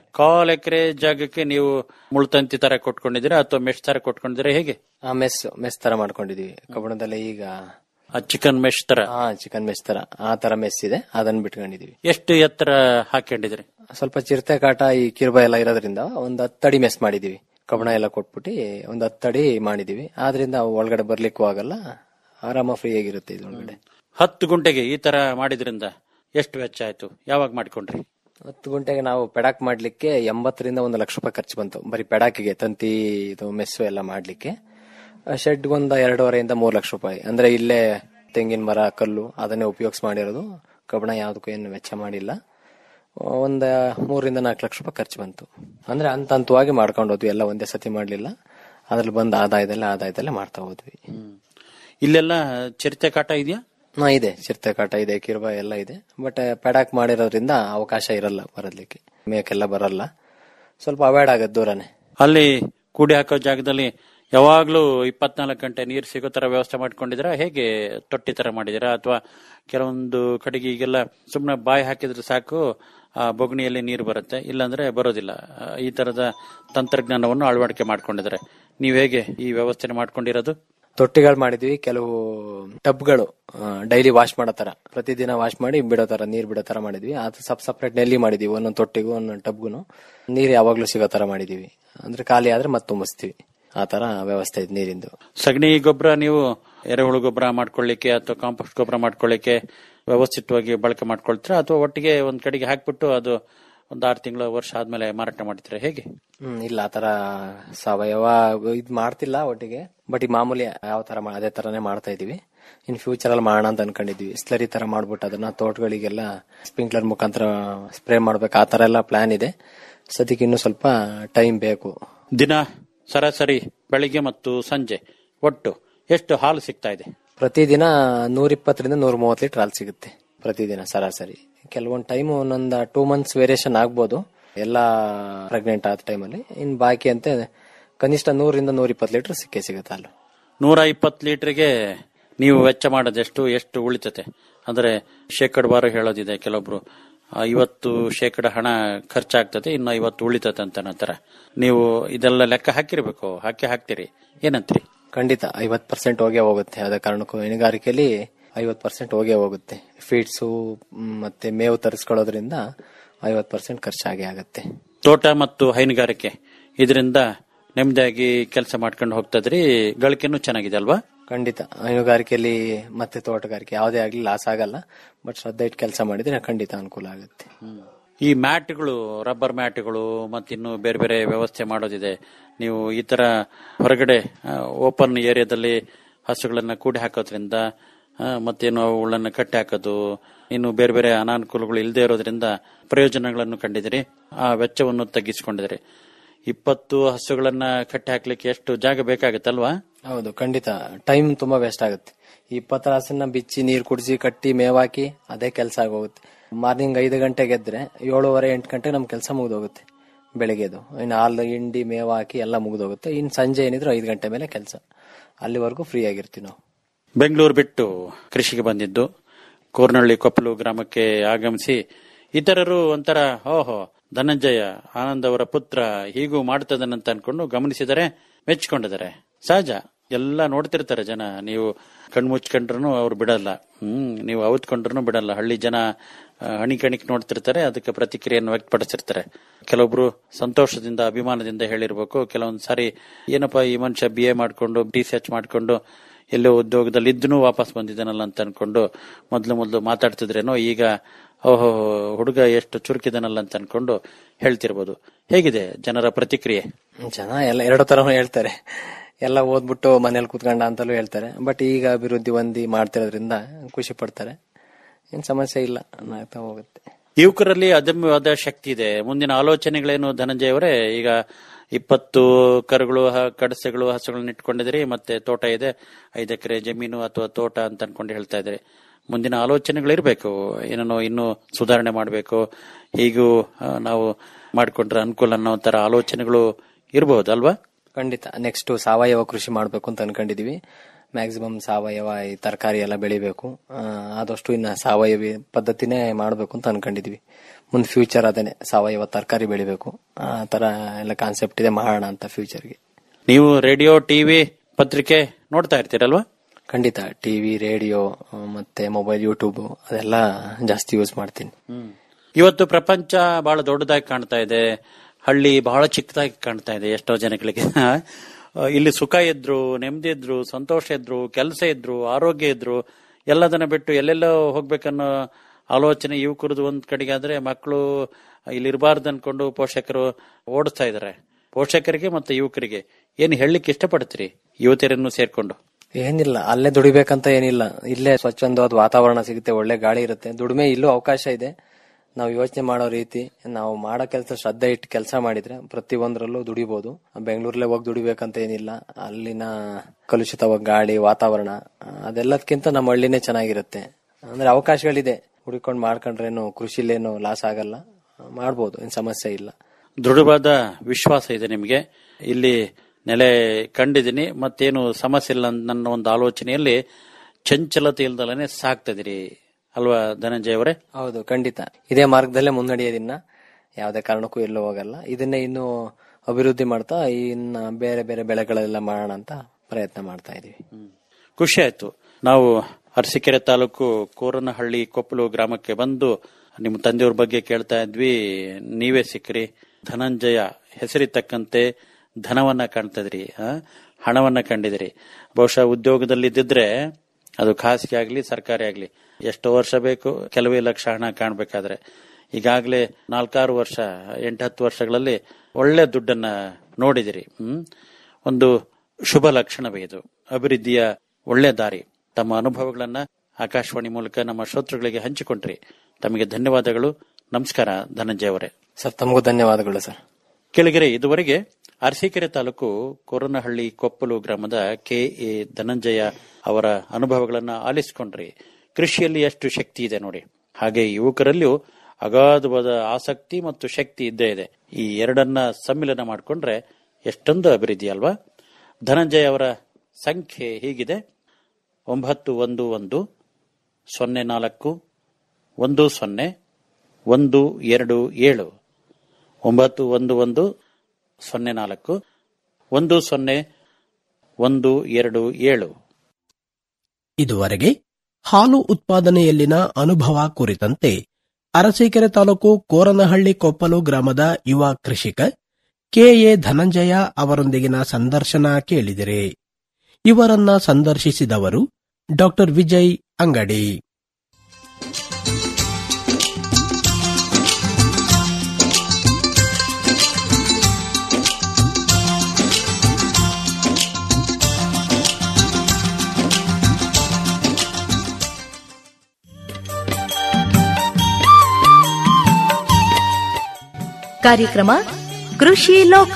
ಕಾಲ್ ಎಕರೆ ಜಾಗಕ್ಕೆ ನೀವು ಮುಳ್ತಂತಿ ತರ ಕೊಟ್ಕೊಂಡಿದ್ದೀರಾ ಅಥವಾ ಮೆಶ್ ತರ ಕೊಟ್ಕೊಂಡಿದ್ದೀರಾ ಹೇಗೆ ಆ ಮೆಸ್ ಮೆಸ್ ತರ ಮಾಡ್ಕೊಂಡಿದೀವಿ ಕಬ್ಬಣದಲ್ಲಿ ಈಗ ಚಿಕನ್ ಮೆಶ್ ತರ ಹಾ ಚಿಕನ್ ಮೆಸ್ ತರ ಆ ತರ ಮೆಸ್ ಇದೆ ಅದನ್ನ ಬಿಟ್ಕೊಂಡಿದೀವಿ ಎಷ್ಟು ಎತ್ತರ ಹಾಕೊಂಡಿದ್ರಿ ಸ್ವಲ್ಪ ಚಿರತೆ ಕಾಟ ಈ ಕಿರ್ಬ ಎಲ್ಲ ಇರೋದ್ರಿಂದ ಒಂದ್ ಹತ್ತಡಿ ಮೆಸ್ ಮಾಡಿದೀವಿ ಕಬ್ಬಣ ಎಲ್ಲ ಕೊಟ್ಬಿಟ್ಟು ಒಂದ್ ಹತ್ತಡಿ ಮಾಡಿದೀವಿ ಆದ್ರಿಂದ ಅವು ಒಳಗಡೆ ಬರ್ಲಿಕ್ಕೂ ಆಗಲ್ಲ ಆರಾಮ ಫ್ರೀ ಆಗಿರುತ್ತೆ ಇದ್ರೊಳಗಡೆ ಹತ್ತು ಗುಂಟೆಗೆ ಈ ತರ ಮಾಡಿದ್ರಿಂದ ಎಷ್ಟು ವೆಚ್ಚ ಆಯ್ತು ಯಾವಾಗ ಮಾಡ್ಕೊಂಡ್ರಿ ಹತ್ತು ಗಂಟೆಗೆ ನಾವು ಪೆಡಾಕ್ ಮಾಡ್ಲಿಕ್ಕೆ ಎಂಬತ್ತರಿಂದ ಒಂದು ಲಕ್ಷ ರೂಪಾಯಿ ಖರ್ಚು ಬಂತು ಬರೀ ಪೆಡಾಕಿಗೆ ತಂತಿ ಇದು ಮೆಸ್ಸು ಎಲ್ಲ ಮಾಡ್ಲಿಕ್ಕೆ ಶೆಡ್ ಒಂದ ಎರಡೂವರೆಯಿಂದ ಮೂರು ಲಕ್ಷ ರೂಪಾಯಿ ಅಂದ್ರೆ ಇಲ್ಲೇ ತೆಂಗಿನ ಮರ ಕಲ್ಲು ಅದನ್ನೇ ಉಪಯೋಗಿಸಿ ಮಾಡಿರೋದು ಕಬ್ಬಣ ಯಾವ್ದಕ್ಕೂ ಏನು ವೆಚ್ಚ ಮಾಡಿಲ್ಲ ಒಂದ ಮೂರರಿಂದ ನಾಲ್ಕು ಲಕ್ಷ ರೂಪಾಯಿ ಖರ್ಚು ಬಂತು ಅಂದ್ರೆ ಹಂತ ಹಂತವಾಗಿ ಮಾಡ್ಕೊಂಡು ಹೋದ್ವಿ ಎಲ್ಲ ಒಂದೇ ಸತಿ ಮಾಡ್ಲಿಲ್ಲ ಅದ್ರಲ್ಲಿ ಬಂದ ಆದಾಯದಲ್ಲೇ ಆದಾಯದಲ್ಲೇ ಮಾಡ್ತಾ ಹೋದ್ವಿ ಇಲ್ಲೆಲ್ಲ ಚಿರತೆ ಕಾಟ ಇದೆಯಾ ಹಾ ಇದೆ ಚಿರತೆ ಕಾಟ ಇದೆ ಕಿರ್ಬ ಎಲ್ಲ ಇದೆ ಬಟ್ ಪೆಡಾಕ್ ಮಾಡಿರೋದ್ರಿಂದ ಅವಕಾಶ ಇರಲ್ಲ ಬರಲಿಕ್ಕೆ ಮೇಕೆಲ್ಲ ಬರಲ್ಲ ಸ್ವಲ್ಪ ಅವಾಯ್ಡ್ ಆಗತ್ತೆ ದೂರನೇ ಅಲ್ಲಿ ಕೂಡಿ ಹಾಕೋ ಜಾಗದಲ್ಲಿ ಯಾವಾಗ್ಲೂ ಇಪ್ಪತ್ನಾಲ್ಕು ಗಂಟೆ ನೀರು ಸಿಗೋ ತರ ವ್ಯವಸ್ಥೆ ಮಾಡ್ಕೊಂಡಿದ್ದೀರಾ ಹೇಗೆ ತೊಟ್ಟಿ ತರ ಮಾಡಿದಿರಾ ಅಥವಾ ಕೆಲವೊಂದು ಕಡೆಗೆ ಈಗೆಲ್ಲ ಸುಮ್ಮನೆ ಬಾಯಿ ಹಾಕಿದ್ರೆ ಸಾಕು ಆ ಬೊಗಣಿಯಲ್ಲಿ ನೀರು ಬರುತ್ತೆ ಇಲ್ಲಾಂದ್ರೆ ಬರೋದಿಲ್ಲ ಆ, ಈ ತರದ ತಂತ್ರಜ್ಞಾನವನ್ನು ಅಳವಡಿಕೆ ಮಾಡ್ಕೊಂಡಿದ್ದಾರೆ ನೀವ್ ಹೇಗೆ ಈ ವ್ಯವಸ್ಥೆ ಮಾಡ್ಕೊಂಡಿರೋದು ತೊಟ್ಟಿಗಳು ಮಾಡಿದ್ವಿ ಕೆಲವು ಟಬ್ಗಳು ಡೈಲಿ ವಾಶ್ ಮಾಡೋ ತರ ಪ್ರತಿದಿನ ವಾಶ್ ಮಾಡಿ ಬಿಡೋ ತರ ನೀರ್ ಬಿಡೋ ತರ ಮಾಡಿದ್ವಿ ಅದು ಸಪ್ ಸಪ್ರೇಟ್ ನೆಲ್ಲಿ ಮಾಡಿದೀವಿ ಒಂದೊಂದು ತೊಟ್ಟಿಗೂ ಒಂದೊಂದು ಟಬ್ಗೂ ನೀರ್ ಯಾವಾಗ್ಲೂ ಸಿಗೋ ತರ ಮಾಡಿದೀವಿ ಅಂದ್ರೆ ಖಾಲಿ ಆದ್ರೆ ಮತ್ತೆ ತುಂಬಿಸ್ತೀವಿ ಆ ತರ ವ್ಯವಸ್ಥೆ ಇದೆ ನೀರಿಂದು ಸಗಣಿ ಗೊಬ್ಬರ ನೀವು ಎರೆಹುಳು ಗೊಬ್ಬರ ಮಾಡ್ಕೊಳ್ಳಿಕ್ಕೆ ಅಥವಾ ಕಾಂಪೋಸ್ಟ್ ಗೊಬ್ಬರ ಮಾಡ್ಕೊಳ್ಳಿಕ್ಕೆ ವ್ಯವಸ್ಥಿತವಾಗಿ ಬಳಕೆ ಮಾಡ್ಕೊಳ್ತೀರಾ ಅಥವಾ ಒಟ್ಟಿಗೆ ಒಂದ್ ಕಡೆಗೆ ಹಾಕ್ಬಿಟ್ಟು ಅದು ಒಂದ್ ಆರು ತಿಂಗಳು ವರ್ಷ ಆದ್ಮೇಲೆ ಮಾರಾಟ ಮಾಡ್ತೀರಾ ಹೇಗೆ ಹ್ಮ್ ಇಲ್ಲ ಆತರ ಸಾವಯವ ಇದ್ ಮಾಡ್ತಿಲ್ಲ ಒಟ್ಟಿಗೆ ಬಟ್ ಈ ಮಾಮೂಲಿ ಯಾವ ತರ ಮಾ- ಅದೇ ತರನೇ ಮಾಡ್ತಾ ಇದೀವಿ ಇನ್ ಫ್ಯೂಚರ್ ಅಲ್ಲಿ ಮಾಡೋಣ ಅಂತ ಅನ್ಕೊಂಡಿದ್ವಿ ಸ್ಲರಿ ತರ ಮಾಡ್ಬಿಟ್ಟು ಅದನ್ನ ತೋಟಗಳಿಗೆಲ್ಲ ಸ್ಪ್ರಿಂಕ್ಲರ್ ಮುಖಾಂತರ ಸ್ಪ್ರೇ ಮಾಡ್ಬೇಕು ಆ ತರ ಎಲ್ಲ ಪ್ಲಾನ್ ಇದೆ ಸದ್ಯಕ್ಕೆ ಇನ್ನು ಸ್ವಲ್ಪ ಟೈಮ್ ಬೇಕು ದಿನ ಸರಾಸರಿ ಬೆಳಿಗ್ಗೆ ಮತ್ತು ಸಂಜೆ ಒಟ್ಟು ಎಷ್ಟು ಹಾಲು ಸಿಗ್ತಾ ಇದೆ ಪ್ರತಿದಿನ ನೂರ ಇಪ್ಪತ್ತರಿಂದ ನೂರ ಮೂವತ್ತು ಲೀಟರ್ ಹಾಲು ಸಿಗುತ್ತೆ ಪ್ರತಿದಿನ ಸರಾಸರಿ ಕೆಲವೊಂದು ಟೈಮ್ ಒಂದೊಂದು ಟೂ ಮಂತ್ಸ್ ವೇರಿಯೇಷನ್ ಆಗ್ಬೋದು ಎಲ್ಲ ಪ್ರೆಗ್ನೆಂಟ್ ಆದ ಟೈಮಲ್ಲಿ ಇನ್ ಬಾಕಿ ಅಂತ ಕನಿಷ್ಠ ನೂರಿಂದ ನೂರ ಇಪ್ಪತ್ತು ಲೀಟರ್ ಸಿಕ್ಕೇ ಸಿಗುತ್ತೆ ಹಾಲು ನೂರ ಇಪ್ಪತ್ತು ಲೀಟರ್ಗೆ ನೀವು ವೆಚ್ಚ ಮಾಡೋದೆಷ್ಟು ಎಷ್ಟು ಉಳಿತತೆ ಅಂದ್ರೆ ಶೇಕಡವಾರು ಹೇಳೋದಿದೆ ಕೆಲವೊಬ್ರು ಐವತ್ತು ಶೇಕಡ ಹಣ ಖರ್ಚಾಗ್ತದೆ ಇನ್ನು ಐವತ್ತು ಉಳಿತತೆ ಅಂತ ನಂತರ ನೀವು ಇದೆಲ್ಲ ಲೆಕ್ಕ ಹಾಕಿರ್ಬೇಕು ಹಾಕಿ ಹಾಕ್ತೀರಿ ಏನಂತೀರಿ ಖಂಡಿತ ಐವತ್ ಪರ್ಸೆಂಟ್ ಹೋಗೇ ಹೋಗುತ್ತೆ ಅದ ಕಾರಣಕ್ಕೂ ಹೈನುಗಾರಿಕೆಯಲ್ಲಿ ಐವತ್ ಪರ್ಸೆಂಟ್ ಹೋಗೇ ಹೋಗುತ್ತೆ ಫೀಡ್ಸು ಮ್, ಮತ್ತೆ ಮೇವು ತರಿಸ್ಕೊಳ್ಳೋದ್ರಿಂದ ಐವತ್ ಪರ್ಸೆಂಟ್ ಖರ್ಚಾಗೇ ಆಗುತ್ತೆ ತೋಟ ಮತ್ತು ಹೈನುಗಾರಿಕೆ ಇದರಿಂದ ನೆಮ್ಮದಿಯಾಗಿ ಕೆಲಸ ಮಾಡ್ಕೊಂಡು ಹೋಗ್ತದ್ರಿ ಗಳಿಕೆನೂ ಚೆನ್ನಾಗಿದೆ ಅಲ್ವಾ ಖಂಡಿತ ಹೈನುಗಾರಿಕೆಯಲ್ಲಿ ಮತ್ತೆ ತೋಟಗಾರಿಕೆ ಯಾವುದೇ ಆಗ್ಲಿ ಲಾಸ್ ಆಗಲ್ಲ ಬಟ್ ಶ್ರದ್ಧೆ ಇಟ್ಟು ಕೆಲಸ ಮಾಡಿದ್ರೆ ಖಂಡಿತ ಅನುಕೂಲ ಆಗುತ್ತೆ ಈ ಮ್ಯಾಟ್ಗಳು ರಬ್ಬರ್ ಮ್ಯಾಟ್ಗಳು ಮತ್ತಿನ್ನು ಬೇರೆ ಬೇರೆ ವ್ಯವಸ್ಥೆ ಮಾಡೋದಿದೆ ನೀವು ಈ ತರ ಹೊರಗಡೆ ಓಪನ್ ಏರಿಯಾದಲ್ಲಿ ಹಸುಗಳನ್ನ ಕೂಡಿ ಹಾಕೋದ್ರಿಂದ ಆ, ಮತ್ತೇನು ಅವುಗಳನ್ನ ಕಟ್ಟಿ ಹಾಕೋದು ಇನ್ನು ಬೇರೆ ಬೇರೆ ಅನಾನುಕೂಲಗಳು ಇಲ್ಲದೆ ಇರೋದ್ರಿಂದ ಪ್ರಯೋಜನಗಳನ್ನು ಕಂಡಿದಿರಿ ಆ ವೆಚ್ಚವನ್ನು ತಗ್ಗಿಸಿಕೊಂಡಿದಿರಿ ಇಪ್ಪತ್ತು ಹಸುಗಳನ್ನ ಕಟ್ಟಿ ಹಾಕ್ಲಿಕ್ಕೆ ಎಷ್ಟು ಜಾಗ ಬೇಕಾಗತ್ತಲ್ವಾ ಹೌದು ಖಂಡಿತ ಟೈಮ್ ತುಂಬಾ ವೇಸ್ಟ್ ಆಗುತ್ತೆ ಈ ಇಪ್ಪತ್ತರ ಹಸನ್ನ ಬಿಚ್ಚಿ ನೀರ್ ಕುಡಿಸಿ ಕಟ್ಟಿ ಮೇವಾಕಿ ಅದೇ ಕೆಲಸ ಆಗೋಗುತ್ತೆ ಮಾರ್ನಿಂಗ್ ಐದು ಗಂಟೆಗೆ ಎದ್ರೆ ಏಳುವರೆ ಎಂಟು ಗಂಟೆಗೆ ನಮ್ ಕೆಲಸ ಮುಗಿದೋಗುತ್ತೆ ಬೆಳಿಗ್ಗೆದು ಇನ್ನು ಹಾಲು ಹಿಂಡಿ ಮೇವು ಹಾಕಿ ಎಲ್ಲ ಮುಗಿದೋಗುತ್ತೆ ಇನ್ನು ಸಂಜೆ ಏನಿದ್ರು ಐದು ಗಂಟೆ ಮೇಲೆ ಕೆಲಸ ಅಲ್ಲಿವರೆಗೂ ಫ್ರೀ ಆಗಿರ್ತೀವಿ ನಾವು ಬೆಂಗಳೂರು ಬಿಟ್ಟು ಕೃಷಿಗೆ ಬಂದಿದ್ದು ಕೋರ್ನಹಳ್ಳಿ ಕೊಪ್ಪಲು ಗ್ರಾಮಕ್ಕೆ ಆಗಮಿಸಿ ಇತರರು ಒಂಥರ ಓಹೋ ಧನಂಜಯ ಆನಂದ್ ಅವರ ಪುತ್ರ ಹೀಗೂ ಮಾಡ್ತದನಂತ ಅನ್ಕೊಂಡು ಗಮನಿಸಿದರೆ ಮೆಚ್ಕೊಂಡಿದ್ದಾರೆ ಸಹಜ ಎಲ್ಲ ನೋಡ್ತಿರ್ತಾರೆ ಜನ ನೀವು ಕಣ್ಮುಚ್ಕೊಂಡ್ರು ಅವ್ರು ಬಿಡಲ್ಲ ಹ್ಮ್ ನೀವು ಅವತ್ಕೊಂಡ್ರು ಬಿಡಲ್ಲ ಹಳ್ಳಿ ಜನ ಆ, ಹಣಿಕಣಿಕ್ ನೋಡ್ತಿರ್ತಾರೆ ಅದಕ್ಕೆ ಪ್ರತಿಕ್ರಿಯೆಯನ್ನು ವ್ಯಕ್ತಪಡಿಸಿರ್ತಾರೆ ಕೆಲವೊಬ್ರು ಸಂತೋಷದಿಂದ ಅಭಿಮಾನದಿಂದ ಹೇಳಿರ್ಬೇಕು ಕೆಲವೊಂದ್ ಸಾರಿ ಏನಪ್ಪಾ ಈ ಮನುಷ್ಯ ಬಿ ಎ ಮಾಡ್ಕೊಂಡು ಡಿ ಸಿ ಎಚ್ ಮಾಡ್ಕೊಂಡು ಎಲ್ಲೋ ಉದ್ಯೋಗದಲ್ಲಿ ಇದ್ದನು ವಾಪಸ್ ಬಂದಿದ್ದಾನಲ್ಲ ಅಂತ ಅನ್ಕೊಂಡು ಮೊದ್ಲು ಮೊದ್ಲು ಮಾತಾಡ್ತಿದ್ರೇನೋ ಈಗ ಓಹೋ ಹುಡುಗ ಎಷ್ಟು ಚುರುಕಿದಾನಲ್ಲ ಅಂತ ಅನ್ಕೊಂಡು ಹೇಳ್ತಿರ್ಬೋದು ಹೇಗಿದೆ ಜನರ ಪ್ರತಿಕ್ರಿಯೆ ಜನ ಎಲ್ಲ ಎರಡು ತರ ಹೇಳ್ತಾರೆ ಎಲ್ಲ ಓದ್ಬಿಟ್ಟು ಮನೇಲಿ ಕೂತ್ಕೊಂಡ ಅಂತಲೂ ಹೇಳ್ತಾರೆ ಬಟ್ ಈಗ ಅಭಿವೃದ್ಧಿ ಹೊಂದಿ ಮಾಡ್ತಿರೋದ್ರಿಂದ ಖುಷಿ ಪಡ್ತಾರೆ ಏನ್ ಸಮಸ್ಯೆ ಇಲ್ಲ ಆಗ್ತಾ ಹೋಗುತ್ತೆ ಯುವಕರಲ್ಲಿ ಅದಮ್ಯವಾದ ಶಕ್ತಿ ಇದೆ ಮುಂದಿನ ಆಲೋಚನೆಗಳೇನು ಧನಂಜಯ ಅವರೇ ಈಗ ಇಪ್ಪತ್ತು ಕರುಗಳು ಹ- ಕಡಸೆಗಳು ಹಸುಗಳನ್ನ ಇಟ್ಕೊಂಡಿದ್ರಿ ಮತ್ತೆ ತೋಟ ಇದೆ ಐದು ಎಕರೆ ಜಮೀನು ಅಥವಾ ತೋಟ ಅಂತ ಅನ್ಕೊಂಡು ಹೇಳ್ತಾ ಇದ್ರಿ ಮುಂದಿನ ಆಲೋಚನೆಗಳಿರ್ಬೇಕು ಏನೋ ಇನ್ನೂ ಸುಧಾರಣೆ ಮಾಡಬೇಕು ಹೀಗೂ ಆ, ನಾವು ಮಾಡಿಕೊಂಡ್ರೆ ಅನುಕೂಲ ಅನ್ನೋ ತರ ಆಲೋಚನೆಗಳು ಇರಬಹುದು ಅಲ್ವಾ ಖಂಡಿತ ನೆಕ್ಸ್ಟ್ ಸಾವಯವ ಕೃಷಿ ಮಾಡ್ಬೇಕು ಅಂತ ಅನ್ಕೊಂಡಿದೀವಿ ಮ್ಯಾಕ್ಸಿಮಮ್ ಸಾವಯವ ಈ ತರಕಾರಿ ಎಲ್ಲ ಬೆಳಿಬೇಕು ಆ, ಆದಷ್ಟು ಇನ್ನ ಸಾವಯವ ಪದ್ಧತಿನೇ ಮಾಡ್ಬೇಕು ಅಂತ ಅನ್ಕೊಂಡಿದ್ವಿ ಮುಂದ್ ಫ್ಯೂಚರ್ ಅದೇನೆ ಸಾವಯವ ತರಕಾರಿ ಬೆಳಿಬೇಕು ಆ ತರ ಎಲ್ಲ ಕಾನ್ಸೆಪ್ಟ್ ಇದೆ ಮಾಡೋಣ ಅಂತ ಫ್ಯೂಚರ್ಗೆ ನೀವು ರೇಡಿಯೋ ಟಿವಿ ಪತ್ರಿಕೆ ನೋಡ್ತಾ ಇರ್ತೀರಲ್ವಾ ಖಂಡಿತ ಟಿವಿ ರೇಡಿಯೋ ಮತ್ತೆ ಮೊಬೈಲ್ ಯೂಟ್ಯೂಬ್ ಅದೆಲ್ಲ ಜಾಸ್ತಿ ಯೂಸ್ ಮಾಡ್ತೀನಿ ಇವತ್ತು ಪ್ರಪಂಚ ಬಹಳ ದೊಡ್ಡದಾಗಿ ಕಾಣ್ತಾ ಇದೆ ಹಳ್ಳಿ ಬಹಳ ಚಿಕ್ಕದಾಗಿ ಕಾಣ್ತಾ ಇದೆ ಎಷ್ಟೋ ಜನಗಳಿಗೆ ಆ, ಇಲ್ಲಿ ಸುಖ ಇದ್ರು ನೆಮ್ಮದಿ ಇದ್ರು ಸಂತೋಷ ಇದ್ರು ಕೆಲಸ ಇದ್ರು ಆರೋಗ್ಯ ಇದ್ರು ಎಲ್ಲದನ್ನ ಬಿಟ್ಟು ಎಲ್ಲೆಲ್ಲೋ ಹೋಗ್ಬೇಕನ್ನೋ ಆಲೋಚನೆ ಯುವಕರದು ಒಂದ್ ಕಡೆಗೆ ಆದ್ರೆ ಮಕ್ಕಳು ಇಲ್ಲಿ ಇರಬಾರ್ದು ಅನ್ಕೊಂಡು ಪೋಷಕರು ಓಡಿಸ್ತಾ ಇದಾರೆ ಪೋಷಕರಿಗೆ ಮತ್ತೆ ಯುವಕರಿಗೆ ಏನ್ ಹೇಳಲಿಕ್ಕೆ ಇಷ್ಟಪಡ್ತೀರಿ ಯುವತಿಯರನ್ನು ಸೇರ್ಕೊಂಡು ಏನಿಲ್ಲ ಅಲ್ಲೇ ದುಡಿಬೇಕಂತ ಏನಿಲ್ಲ ಇಲ್ಲೇ ಸ್ವಚ್ಛಂದವಾದ ವಾತಾವರಣ ಸಿಗುತ್ತೆ ಒಳ್ಳೆ ಗಾಳಿ ಇರುತ್ತೆ ದುಡಿಮೆ ಇಲ್ಲೂ ಅವಕಾಶ ಇದೆ ನಾವು ಯೋಚನೆ ಮಾಡೋ ರೀತಿ ನಾವು ಮಾಡೋ ಕೆಲಸ ಶ್ರದ್ಧೆ ಇಟ್ಟು ಕೆಲಸ ಮಾಡಿದ್ರೆ ಪ್ರತಿ ಒಂದರಲ್ಲೂ ದುಡಿಬಹುದು ಬೆಂಗಳೂರಲ್ಲೇ ಹೋಗಿ ದುಡಿಬೇಕಂತ ಏನಿಲ್ಲ ಅಲ್ಲಿನ ಕಲುಷಿತವಾದ ಗಾಳಿ ವಾತಾವರಣ ಆ, ಅದೆಲ್ಲದಕ್ಕಿಂತ ನಮ್ಮ ಹಳ್ಳಿನೇ ಚೆನ್ನಾಗಿರುತ್ತೆ ಅಂದ್ರೆ ಅವಕಾಶಗಳಿದೆ ಹುಡುಕೊಂಡು ಮಾಡ್ಕೊಂಡ್ರೇನು ಕೃಷಿಲೇನು ಲಾಸ್ ಆಗಲ್ಲ ಮಾಡ್ಬೋದು ಏನ್ ಸಮಸ್ಯೆ ಇಲ್ಲ ದೃಢವಾದ ವಿಶ್ವಾಸ ಇದೆ ನಿಮಗೆ ಇಲ್ಲಿ ನೆಲೆ ಕಂಡಿದ್ದೀನಿ ಮತ್ತೇನು ಸಮಸ್ಯೆ ಇಲ್ಲ ಅಂತ ನನ್ನ ಒಂದು ಆಲೋಚನೆಯಲ್ಲಿ ಚಂಚಲತೆ ಇಲ್ದಲೇ ಸಾಕ್ತದಿರಿ ಅಲ್ವಾ ಧನಂಜಯ ಅವರೇ ಹೌದು ಖಂಡಿತ ಇದೇ ಮಾರ್ಗದಲ್ಲೇ ಮುನ್ನಡೆಯೋದಿನ್ನ ಯಾವುದೇ ಕಾರಣಕ್ಕೂ ಎಲ್ಲೂ ಹೋಗಲ್ಲ ಇದನ್ನೇ ಇನ್ನು ಅಭಿವೃದ್ಧಿ ಮಾಡ್ತಾ ಇನ್ನ ಬೇರೆ ಬೇರೆ ಬೆಳೆಗಳೆಲ್ಲ ಮಾಡೋಣ ಅಂತ ಪ್ರಯತ್ನ ಮಾಡ್ತಾ ಇದೀವಿ ಖುಷಿ ಆಯ್ತು ನಾವು ಅರಸೀಕೆರೆ ತಾಲೂಕು ಕೋರನಹಳ್ಳಿ ಕೊಪ್ಪಲು ಗ್ರಾಮಕ್ಕೆ ಬಂದು ನಿಮ್ಮ ತಂದೆಯವ್ರ ಬಗ್ಗೆ ಕೇಳ್ತಾ ಇದ್ವಿ ನೀವೇ ಸಿಕ್ಕ್ರಿ ಧನಂಜಯ ಹೆಸರಿತಕ್ಕಂತೆ ಧನವನ್ನ ಕಾಣ್ತದ್ರಿ ಆ? ಹಣವನ್ನ ಕಂಡಿದ್ರಿ ಬಹುಶಃ ಉದ್ಯೋಗದಲ್ಲಿದ್ದಿದ್ರೆ ಅದು ಖಾಸಗಿ ಆಗ್ಲಿ ಸರ್ಕಾರಿ ಆಗ್ಲಿ ಎಷ್ಟೋ ವರ್ಷ ಬೇಕು ಕೆಲವೇ ಲಕ್ಷ ಹಣ ಕಾಣ್ಬೇಕಾದ್ರೆ ಈಗಾಗಲೇ ನಾಲ್ಕಾರು ವರ್ಷ ಎಂಟತ್ತು ವರ್ಷಗಳಲ್ಲಿ ಒಳ್ಳೆ ದುಡ್ಡನ್ನ ನೋಡಿದಿರಿ ಹ್ಮ್ ಒಂದು ಶುಭ ಲಕ್ಷಣವೇ ಇದು ಅಭಿವೃದ್ಧಿಯ ಒಳ್ಳೆ ದಾರಿ ತಮ್ಮ ಅನುಭವಗಳನ್ನ ಆಕಾಶವಾಣಿ ಮೂಲಕ ನಮ್ಮ ಶ್ರೋತೃಗಳಿಗೆ ಹಂಚಿಕೊಂಡ್ರಿ ತಮಗೆ ಧನ್ಯವಾದಗಳು ನಮಸ್ಕಾರ ಧನಂಜಯ ಅವರೇ ಸರ್ ತಮಗೂ ಧನ್ಯವಾದಗಳು ಸರ್ ಕೆಳಗೆರೆ ಇದುವರೆಗೆ ಅರಸೀಕೆರೆ ತಾಲೂಕು ಕೋರನಹಳ್ಳಿ ಕೊಪ್ಪಲು ಗ್ರಾಮದ ಕೆ ಎ ಧನಂಜಯ ಅವರ ಅನುಭವಗಳನ್ನ ಆಲಿಸಿಕೊಂಡ್ರಿ ಕೃಷಿಯಲ್ಲಿ ಎಷ್ಟು ಶಕ್ತಿ ಇದೆ ನೋಡಿ ಹಾಗೆ ಯುವಕರಲ್ಲಿಯೂ ಅಗಾಧವಾದ ಆಸಕ್ತಿ ಮತ್ತು ಶಕ್ತಿ ಇದ್ದೇ ಇದೆ ಈ ಎರಡನ್ನ ಸಮ್ಮಿಲನ ಮಾಡಿಕೊಂಡ್ರೆ ಎಷ್ಟೊಂದು ಅಭಿವೃದ್ಧಿ ಅಲ್ವಾ ಧನಂಜಯ ಅವರ ಸಂಖ್ಯೆ ಹೀಗಿದೆ ಒಂಬತ್ತು ಒಂದು ಒಂದು ಸೊನ್ನೆ ನಾಲ್ಕು ಒಂದು ಸೊನ್ನೆ ಒಂದು ಎರಡು ಏಳು ಒಂಬತ್ತು ಒಂದು ಒಂದು ಸೊನ್ನೆ ನಾಲ್ಕು ಒಂದು ಸೊನ್ನೆ ಒಂದು ಎರಡು ಏಳು ಇದುವರೆಗೆ ಹಾಲು ಉತ್ಪಾದನೆಯಲ್ಲಿನ ಅನುಭವ ಕುರಿತಂತೆ ಅರಸೀಕೆರೆ ತಾಲೂಕು ಕೋರನಹಳ್ಳಿ ಕೊಪ್ಪಲು ಗ್ರಾಮದ ಯುವ ಕೃಷಿಕ ಕೆಎ ಧನಂಜಯ ಅವರೊಂದಿಗಿನ ಸಂದರ್ಶನ ಕೇಳಿದಿರಿ ಇವರನ್ನ ಸಂದರ್ಶಿಸಿದವರು ಡಾಕ್ಟರ್ ವಿಜಯ್ ಅಂಗಡಿ ಕಾರ್ಯಕ್ರಮ ಕೃಷಿ ಲೋಕ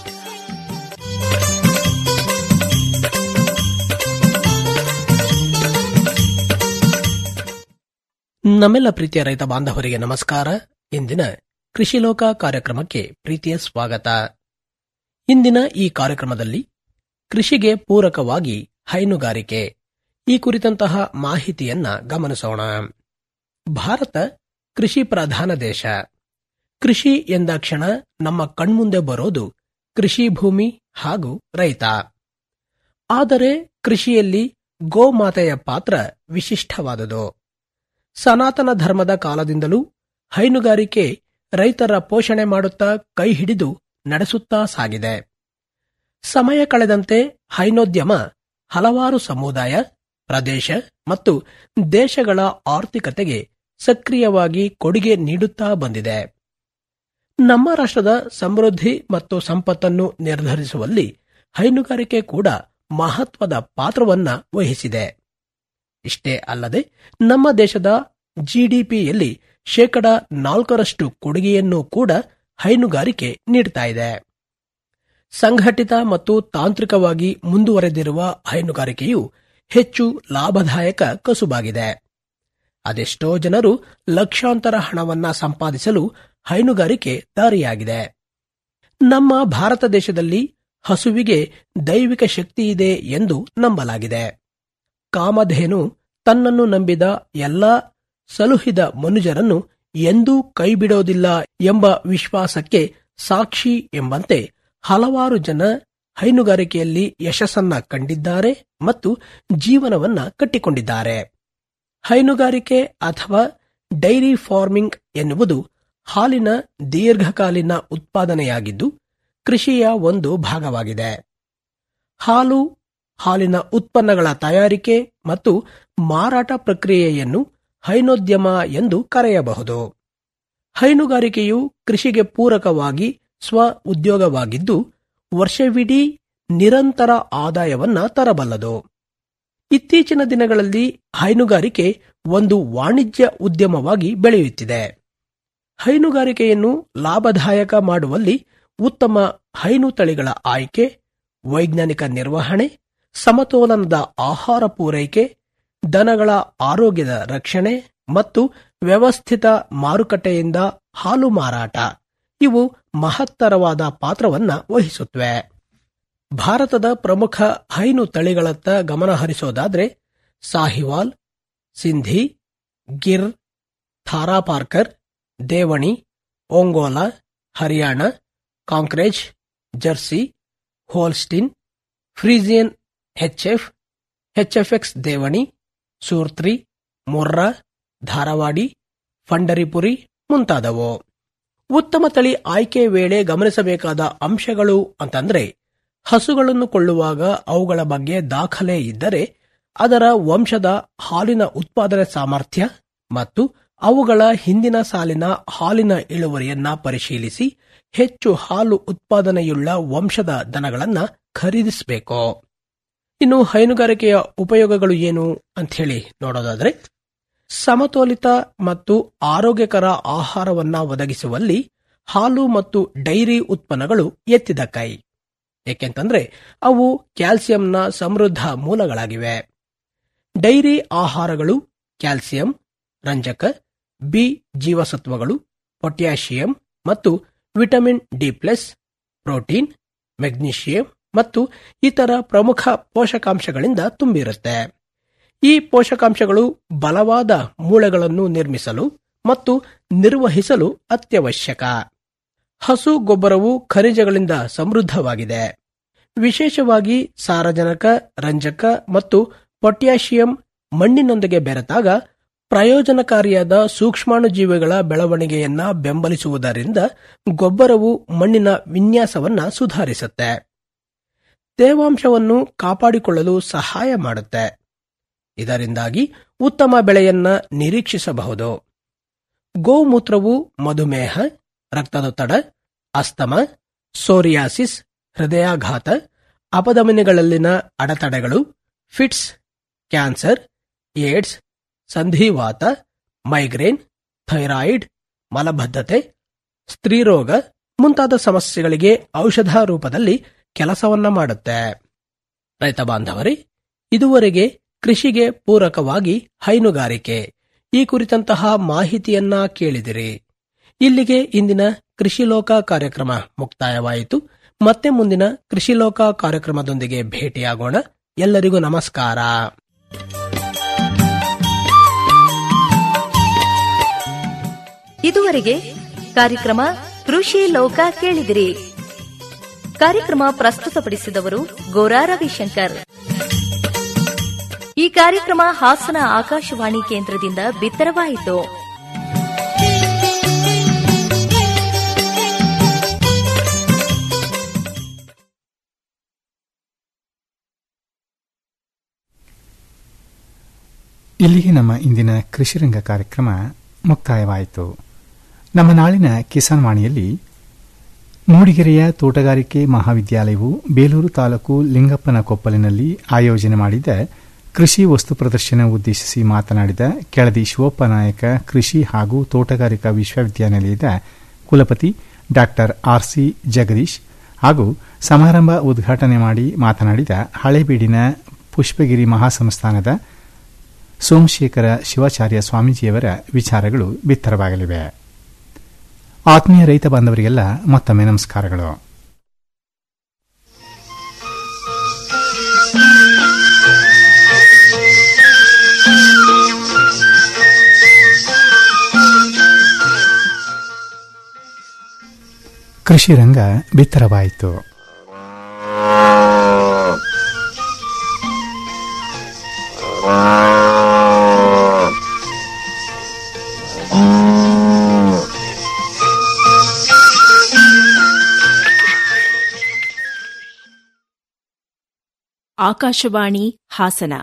ನಮ್ಮೆಲ್ಲ ಪ್ರೀತಿಯ ರೈತ ಬಾಂಧವರಿಗೆ ನಮಸ್ಕಾರ ಇಂದಿನ ಕೃಷಿ ಲೋಕ ಕಾರ್ಯಕ್ರಮಕ್ಕೆ ಪ್ರೀತಿಯ ಸ್ವಾಗತ ಇಂದಿನ ಈ ಕಾರ್ಯಕ್ರಮದಲ್ಲಿ ಕೃಷಿಗೆ ಪೂರಕವಾಗಿ ಹೈನುಗಾರಿಕೆ ಈ ಕುರಿತಂತಹ ಮಾಹಿತಿಯನ್ನ ಗಮನಿಸೋಣ ಭಾರತ ಕೃಷಿ ಪ್ರಧಾನ ದೇಶ ಕೃಷಿ ಎಂದಾಕ್ಷಣ ನಮ್ಮ ಕಣ್ಮುಂದೆ ಬರೋದು ಕೃಷಿ ಭೂಮಿ ಹಾಗೂ ರೈತ ಆದರೆ ಕೃಷಿಯಲ್ಲಿ ಗೋಮಾತೆಯ ಪಾತ್ರ ವಿಶಿಷ್ಟವಾದುದು ಸನಾತನ ಧರ್ಮದ ಕಾಲದಿಂದಲೂ ಹೈನುಗಾರಿಕೆ ರೈತರ ಪೋಷಣೆ ಮಾಡುತ್ತಾ ಕೈ ಹಿಡಿದು ನಡೆಸುತ್ತಾ ಸಾಗಿದೆ ಸಮಯ ಕಳೆದಂತೆ ಹೈನೋದ್ಯಮ ಹಲವಾರು ಸಮುದಾಯ ಪ್ರದೇಶ ಮತ್ತು ದೇಶಗಳ ಆರ್ಥಿಕತೆಗೆ ಸಕ್ರಿಯವಾಗಿ ಕೊಡುಗೆ ನೀಡುತ್ತಾ ಬಂದಿದೆ ನಮ್ಮ ರಾಷ್ಟ್ರದ ಸಮೃದ್ಧಿ ಮತ್ತು ಸಂಪತ್ತನ್ನು ನಿರ್ಧರಿಸುವಲ್ಲಿ ಹೈನುಗಾರಿಕೆ ಕೂಡ ಮಹತ್ವದ ಪಾತ್ರವನ್ನ ವಹಿಸಿದೆ ಇಷ್ಟೇ ಅಲ್ಲದೆ ನಮ್ಮ ದೇಶದ ಜಿಡಿಪಿಯಲ್ಲಿ ಶೇಕಡ ನಾಲ್ಕರಷ್ಟು ಕೊಡುಗೆಯನ್ನು ಕೂಡ ಹೈನುಗಾರಿಕೆ ನೀಡ್ತಾ ಇದೆ ಸಂಘಟಿತ ಮತ್ತು ತಾಂತ್ರಿಕವಾಗಿ ಮುಂದುವರೆದಿರುವ ಹೈನುಗಾರಿಕೆಯು ಹೆಚ್ಚು ಲಾಭದಾಯಕ ಕಸುಬಾಗಿದೆ ಅದೆಷ್ಟೋ ಜನರು ಲಕ್ಷಾಂತರ ಹಣವನ್ನ ಸಂಪಾದಿಸಲು ಹೈನುಗಾರಿಕೆ ದಾರಿಯಾಗಿದೆ ನಮ್ಮ ಭಾರತ ದೇಶದಲ್ಲಿ ಹಸುವಿಗೆ ದೈವಿಕ ಶಕ್ತಿ ಇದೆ ಎಂದು ನಂಬಲಾಗಿದೆ ಕಾಮಧೇನು ತನ್ನನ್ನು ನಂಬಿದ ಎಲ್ಲ ಸಲುಹಿದ ಮನುಜರನ್ನು ಎಂದೂ ಕೈಬಿಡೋದಿಲ್ಲ ಎಂಬ ವಿಶ್ವಾಸಕ್ಕೆ ಸಾಕ್ಷಿ ಎಂಬಂತೆ ಹಲವಾರು ಜನ ಹೈನುಗಾರಿಕೆಯಲ್ಲಿ ಯಶಸ್ಸನ್ನ ಕಂಡಿದ್ದಾರೆ ಮತ್ತು ಜೀವನವನ್ನ ಕಟ್ಟಿಕೊಂಡಿದ್ದಾರೆ ಹೈನುಗಾರಿಕೆ ಅಥವಾ ಡೈರಿ ಫಾರ್ಮಿಂಗ್ ಎನ್ನುವುದು ಹಾಲಿನ ದೀರ್ಘಕಾಲೀನ ಉತ್ಪಾದನೆಯಾಗಿದ್ದು ಕೃಷಿಯ ಒಂದು ಭಾಗವಾಗಿದೆ ಹಾಲು ಹಾಲಿನ ಉತ್ಪನ್ನಗಳ ತಯಾರಿಕೆ ಮತ್ತು ಮಾರಾಟ ಪ್ರಕ್ರಿಯೆಯನ್ನು ಹೈನೋದ್ಯಮ ಎಂದು ಕರೆಯಬಹುದು ಹೈನುಗಾರಿಕೆಯು ಕೃಷಿಗೆ ಪೂರಕವಾಗಿ ಸ್ವ ಉದ್ಯೋಗವಾಗಿದ್ದು ವರ್ಷವಿಡೀ ನಿರಂತರ ಆದಾಯವನ್ನ ತರಬಲ್ಲದು ಇತ್ತೀಚಿನ ದಿನಗಳಲ್ಲಿ ಹೈನುಗಾರಿಕೆ ಒಂದು ವಾಣಿಜ್ಯ ಉದ್ಯಮವಾಗಿ ಬೆಳೆಯುತ್ತಿದೆ ಹೈನುಗಾರಿಕೆಯನ್ನು ಲಾಭದಾಯಕ ಮಾಡುವಲ್ಲಿ ಉತ್ತಮ ಹೈನು ತಳಿಗಳ ಆಯ್ಕೆ ವೈಜ್ಞಾನಿಕ ನಿರ್ವಹಣೆ ಸಮತೋಲನದ ಆಹಾರ ಪೂರೈಕೆ ದನಗಳ ಆರೋಗ್ಯದ ರಕ್ಷಣೆ ಮತ್ತು ವ್ಯವಸ್ಥಿತ ಮಾರುಕಟ್ಟೆಯಿಂದ ಹಾಲು ಮಾರಾಟ ಇವು ಮಹತ್ತರವಾದ ಪಾತ್ರವನ್ನ ವಹಿಸುತ್ತವೆ ಭಾರತದ ಪ್ರಮುಖ ಹೈನು ತಳಿಗಳತ್ತ ಗಮನ ಹರಿಸೋದಾದ್ರೆ Sahiwal Sindhi Gir Tharparkar Deoni Ongole Haryana Kankrej Jersey Holstein Friesian HF HFX Deoni Surti Murrah Dharwadi Pandharpuri ಮುಂತಾದವು ಉತ್ತಮ ತಳಿ ಆಯ್ಕೆ ವೇಳೆ ಗಮನಿಸಬೇಕಾದ ಅಂಶಗಳು ಅಂತಂದ್ರೆ ಹಸುಗಳನ್ನು ಕೊಳ್ಳುವಾಗ ಅವುಗಳ ಬಗ್ಗೆ ದಾಖಲೆ ಇದ್ದರೆ ಅದರ ವಂಶದ ಹಾಲಿನ ಉತ್ಪಾದನೆ ಸಾಮರ್ಥ್ಯ ಮತ್ತು ಅವುಗಳ ಹಿಂದಿನ ಸಾಲಿನ ಹಾಲಿನ ಇಳುವರಿಯನ್ನ ಪರಿಶೀಲಿಸಿ ಹೆಚ್ಚು ಹಾಲು ಉತ್ಪಾದನೆಯುಳ್ಳ ವಂಶದ ದನಗಳನ್ನ ಖರೀದಿಸಬೇಕು ಇನ್ನು ಹೈನುಗಾರಿಕೆಯ ಉಪಯೋಗಗಳು ಏನು ಅಂತ ಹೇಳಿ ನೋಡೋದಾದ್ರೆ ಸಮತೋಲಿತ ಮತ್ತು ಆರೋಗ್ಯಕರ ಆಹಾರವನ್ನ ಒದಗಿಸುವಲ್ಲಿ ಹಾಲು ಮತ್ತು ಡೈರಿ ಉತ್ಪನ್ನಗಳು ಎತ್ತಿದ ಕೈ ಏಕೆಂತಂದ್ರೆ ಅವು ಕ್ಯಾಲ್ಸಿಯಂನ ಸಮೃದ್ಧ ಮೂಲಗಳಾಗಿವೆ ಡೈರಿ ಆಹಾರಗಳು ಕ್ಯಾಲ್ಸಿಯಂ ರಂಜಕ ಬಿ ಜೀವಸತ್ವಗಳು ಪೊಟ್ಯಾಷಿಯಂ ಮತ್ತು vitamin D plus protein magnesium ಮತ್ತು ಇತರ ಪ್ರಮುಖ ಪೋಷಕಾಂಶಗಳಿಂದ ತುಂಬಿರುತ್ತೆ ಈ ಪೋಷಕಾಂಶಗಳು ಬಲವಾದ ಮೂಳೆಗಳನ್ನು ನಿರ್ಮಿಸಲು ಮತ್ತು ನಿರ್ವಹಿಸಲು ಅತ್ಯವಶ್ಯಕ ಹಸು ಗೊಬ್ಬರವು ಖನಿಜಗಳಿಂದ ಸಮೃದ್ಧವಾಗಿದೆ ವಿಶೇಷವಾಗಿ ಸಾರಜನಕ ರಂಜಕ ಮತ್ತು ಪೊಟ್ಯಾಷಿಯಂ ಮಣ್ಣಿನೊಂದಿಗೆ ಬೆರೆತಾಗ ಪ್ರಯೋಜನಕಾರಿಯಾದ ಸೂಕ್ಷ್ಮಾಣುಜೀವಿಗಳ ಬೆಳವಣಿಗೆಯನ್ನ ಬೆಂಬಲಿಸುವುದರಿಂದ ಗೊಬ್ಬರವು ಮಣ್ಣಿನ ವಿನ್ಯಾಸವನ್ನ ಸುಧಾರಿಸುತ್ತೆ ತೇವಾಂಶವನ್ನು ಕಾಪಾಡಿಕೊಳ್ಳಲು ಸಹಾಯ ಮಾಡುತ್ತೆ ಇದರಿಂದಾಗಿ ಉತ್ತಮ ಬೆಳೆಯನ್ನ ನಿರೀಕ್ಷಿಸಬಹುದು ಗೋಮೂತ್ರವು ಮಧುಮೇಹ ರಕ್ತದೊತ್ತಡ ಅಸ್ತಮ ಸೋರಿಯಾಸಿಸ್ ಹೃದಯಾಘಾತ ಅಪಧಮನಿಗಳಲ್ಲಿನ ಅಡೆತಡೆಗಳು ಫಿಟ್ಸ್ ಕ್ಯಾನ್ಸರ್ ಏಡ್ಸ್ ಸಂಧಿವಾತ ಮೈಗ್ರೇನ್ ಥೈರಾಯಿಡ್ ಮಲಬದ್ಧತೆ ಸ್ತ್ರೀರೋಗ ಮುಂತಾದ ಸಮಸ್ಯೆಗಳಿಗೆ ಔಷಧ ರೂಪದಲ್ಲಿ ಕೆಲಸವನ್ನ ಮಾಡುತ್ತೆ ರೈತ ಬಾಂಧವರೇ ಇದುವರೆಗೆ ಕೃಷಿಗೆ ಪೂರಕವಾಗಿ ಹೈನುಗಾರಿಕೆ ಈ ಕುರಿತಂತಹ ಮಾಹಿತಿಯನ್ನ ಕೇಳಿದಿರಿ ಇಲ್ಲಿಗೆ ಇಂದಿನ ಕೃಷಿ ಲೋಕ ಕಾರ್ಯಕ್ರಮ ಮುಕ್ತಾಯವಾಯಿತು ಮತ್ತೆ ಮುಂದಿನ ಕೃಷಿ ಲೋಕ ಕಾರ್ಯಕ್ರಮದೊಂದಿಗೆ ಭೇಟಿಯಾಗೋಣ ಎಲ್ಲರಿಗೂ ನಮಸ್ಕಾರ ಇದುವರೆಗೆ ಕಾರ್ಯಕ್ರಮ ಕೃಷಿ ಲೋಕ ಕೇಳಿದಿರಿ ಕಾರ್ಯಕ್ರಮ ಪ್ರಸ್ತುತಪಡಿಸಿದವರು ಗೋರಾ ರವಿಶಂಕರ್ ಈ ಕಾರ್ಯಕ್ರಮ ಹಾಸನ ಆಕಾಶವಾಣಿ ಕೇಂದ್ರದಿಂದ ಬಿತ್ತರವಾಯಿತು ಇಲ್ಲಿಗೆ ನಮ್ಮ ಇಂದಿನ ಕೃಷಿರಂಗ ಕಾರ್ಯಕ್ರಮ ಮುಕ್ತಾಯವಾಯಿತು ನಮ್ಮ ನಾಳಿನ ಕಿಸಾನ್ ವಾಣಿಯಲ್ಲಿ ಮೂಡಿಗೆರೆಯ ತೋಟಗಾರಿಕೆ ಮಹಾವಿದ್ಯಾಲಯವು ಬೇಲೂರು ತಾಲೂಕು ಲಿಂಗಪ್ಪನ ಕೊಪ್ಪಲಿನಲ್ಲಿ ಆಯೋಜನೆ ಮಾಡಿದ ಕೃಷಿ ವಸ್ತು ಪ್ರದರ್ಶನ ಉದ್ದೇಶಿಸಿ ಮಾತನಾಡಿದ ಕೆಳದಿ ಶಿವಪ್ಪ ನಾಯಕ ಕೃಷಿ ಹಾಗೂ ತೋಟಗಾರಿಕಾ ವಿಶ್ವವಿದ್ಯಾನಿಲಯದ ಕುಲಪತಿ ಡಾ ಆರ್ಸಿ ಜಗದೀಶ್ ಹಾಗೂ ಸಮಾರಂಭ ಉದ್ಘಾಟನೆ ಮಾಡಿ ಮಾತನಾಡಿದ ಹಳೇಬೀಡಿನ ಪುಷ್ಪಗಿರಿ ಮಹಾಸಂಸ್ಥಾನದ ಸೋಮಶೇಖರ ಶಿವಾಚಾರ್ಯ ಸ್ವಾಮೀಜಿಯವರ ವಿಚಾರಗಳು ಬಿತ್ತರವಾಗಲಿವೆ ಆತ್ಮೀಯ ರೈತ ಬಾಂಧವರಿಗೆಲ್ಲ ಮತ್ತೊಮ್ಮೆ ನಮಸ್ಕಾರಗಳು ಕೃಷಿ ರಂಗ ಬಿತ್ತರವಾಯಿತು ಆಕಾಶವಾಣಿ ಹಾಸನ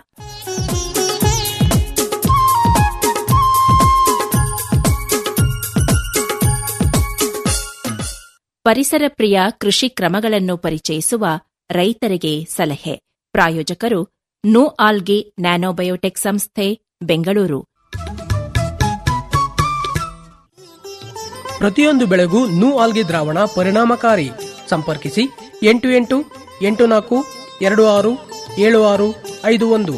ಪರಿಸರ ಪ್ರಿಯ ಕೃಷಿ ಕ್ರಮಗಳನ್ನು ಪರಿಚಯಿಸುವ ರೈತರಿಗೆ ಸಲಹೆ ಪ್ರಾಯೋಜಕರು ನೋ ಆಲ್ಗೆ ನ್ಯಾನೋಬಯೋಟೆಕ್ ಸಂಸ್ಥೆ ಬೆಂಗಳೂರು ಪ್ರತಿಯೊಂದು ಬೆಳೆಗೂ ನೂ ಆಲ್ಗಿ ದ್ರಾವಣ ಪರಿಣಾಮಕಾರಿ ಸಂಪರ್ಕಿಸಿ ಎಂಟು ಎಂಟು ಎಂಟು ನಾಲ್ಕು ಎರಡು ಆರು ಏಳು ಆರು ಐದು ಒಂದು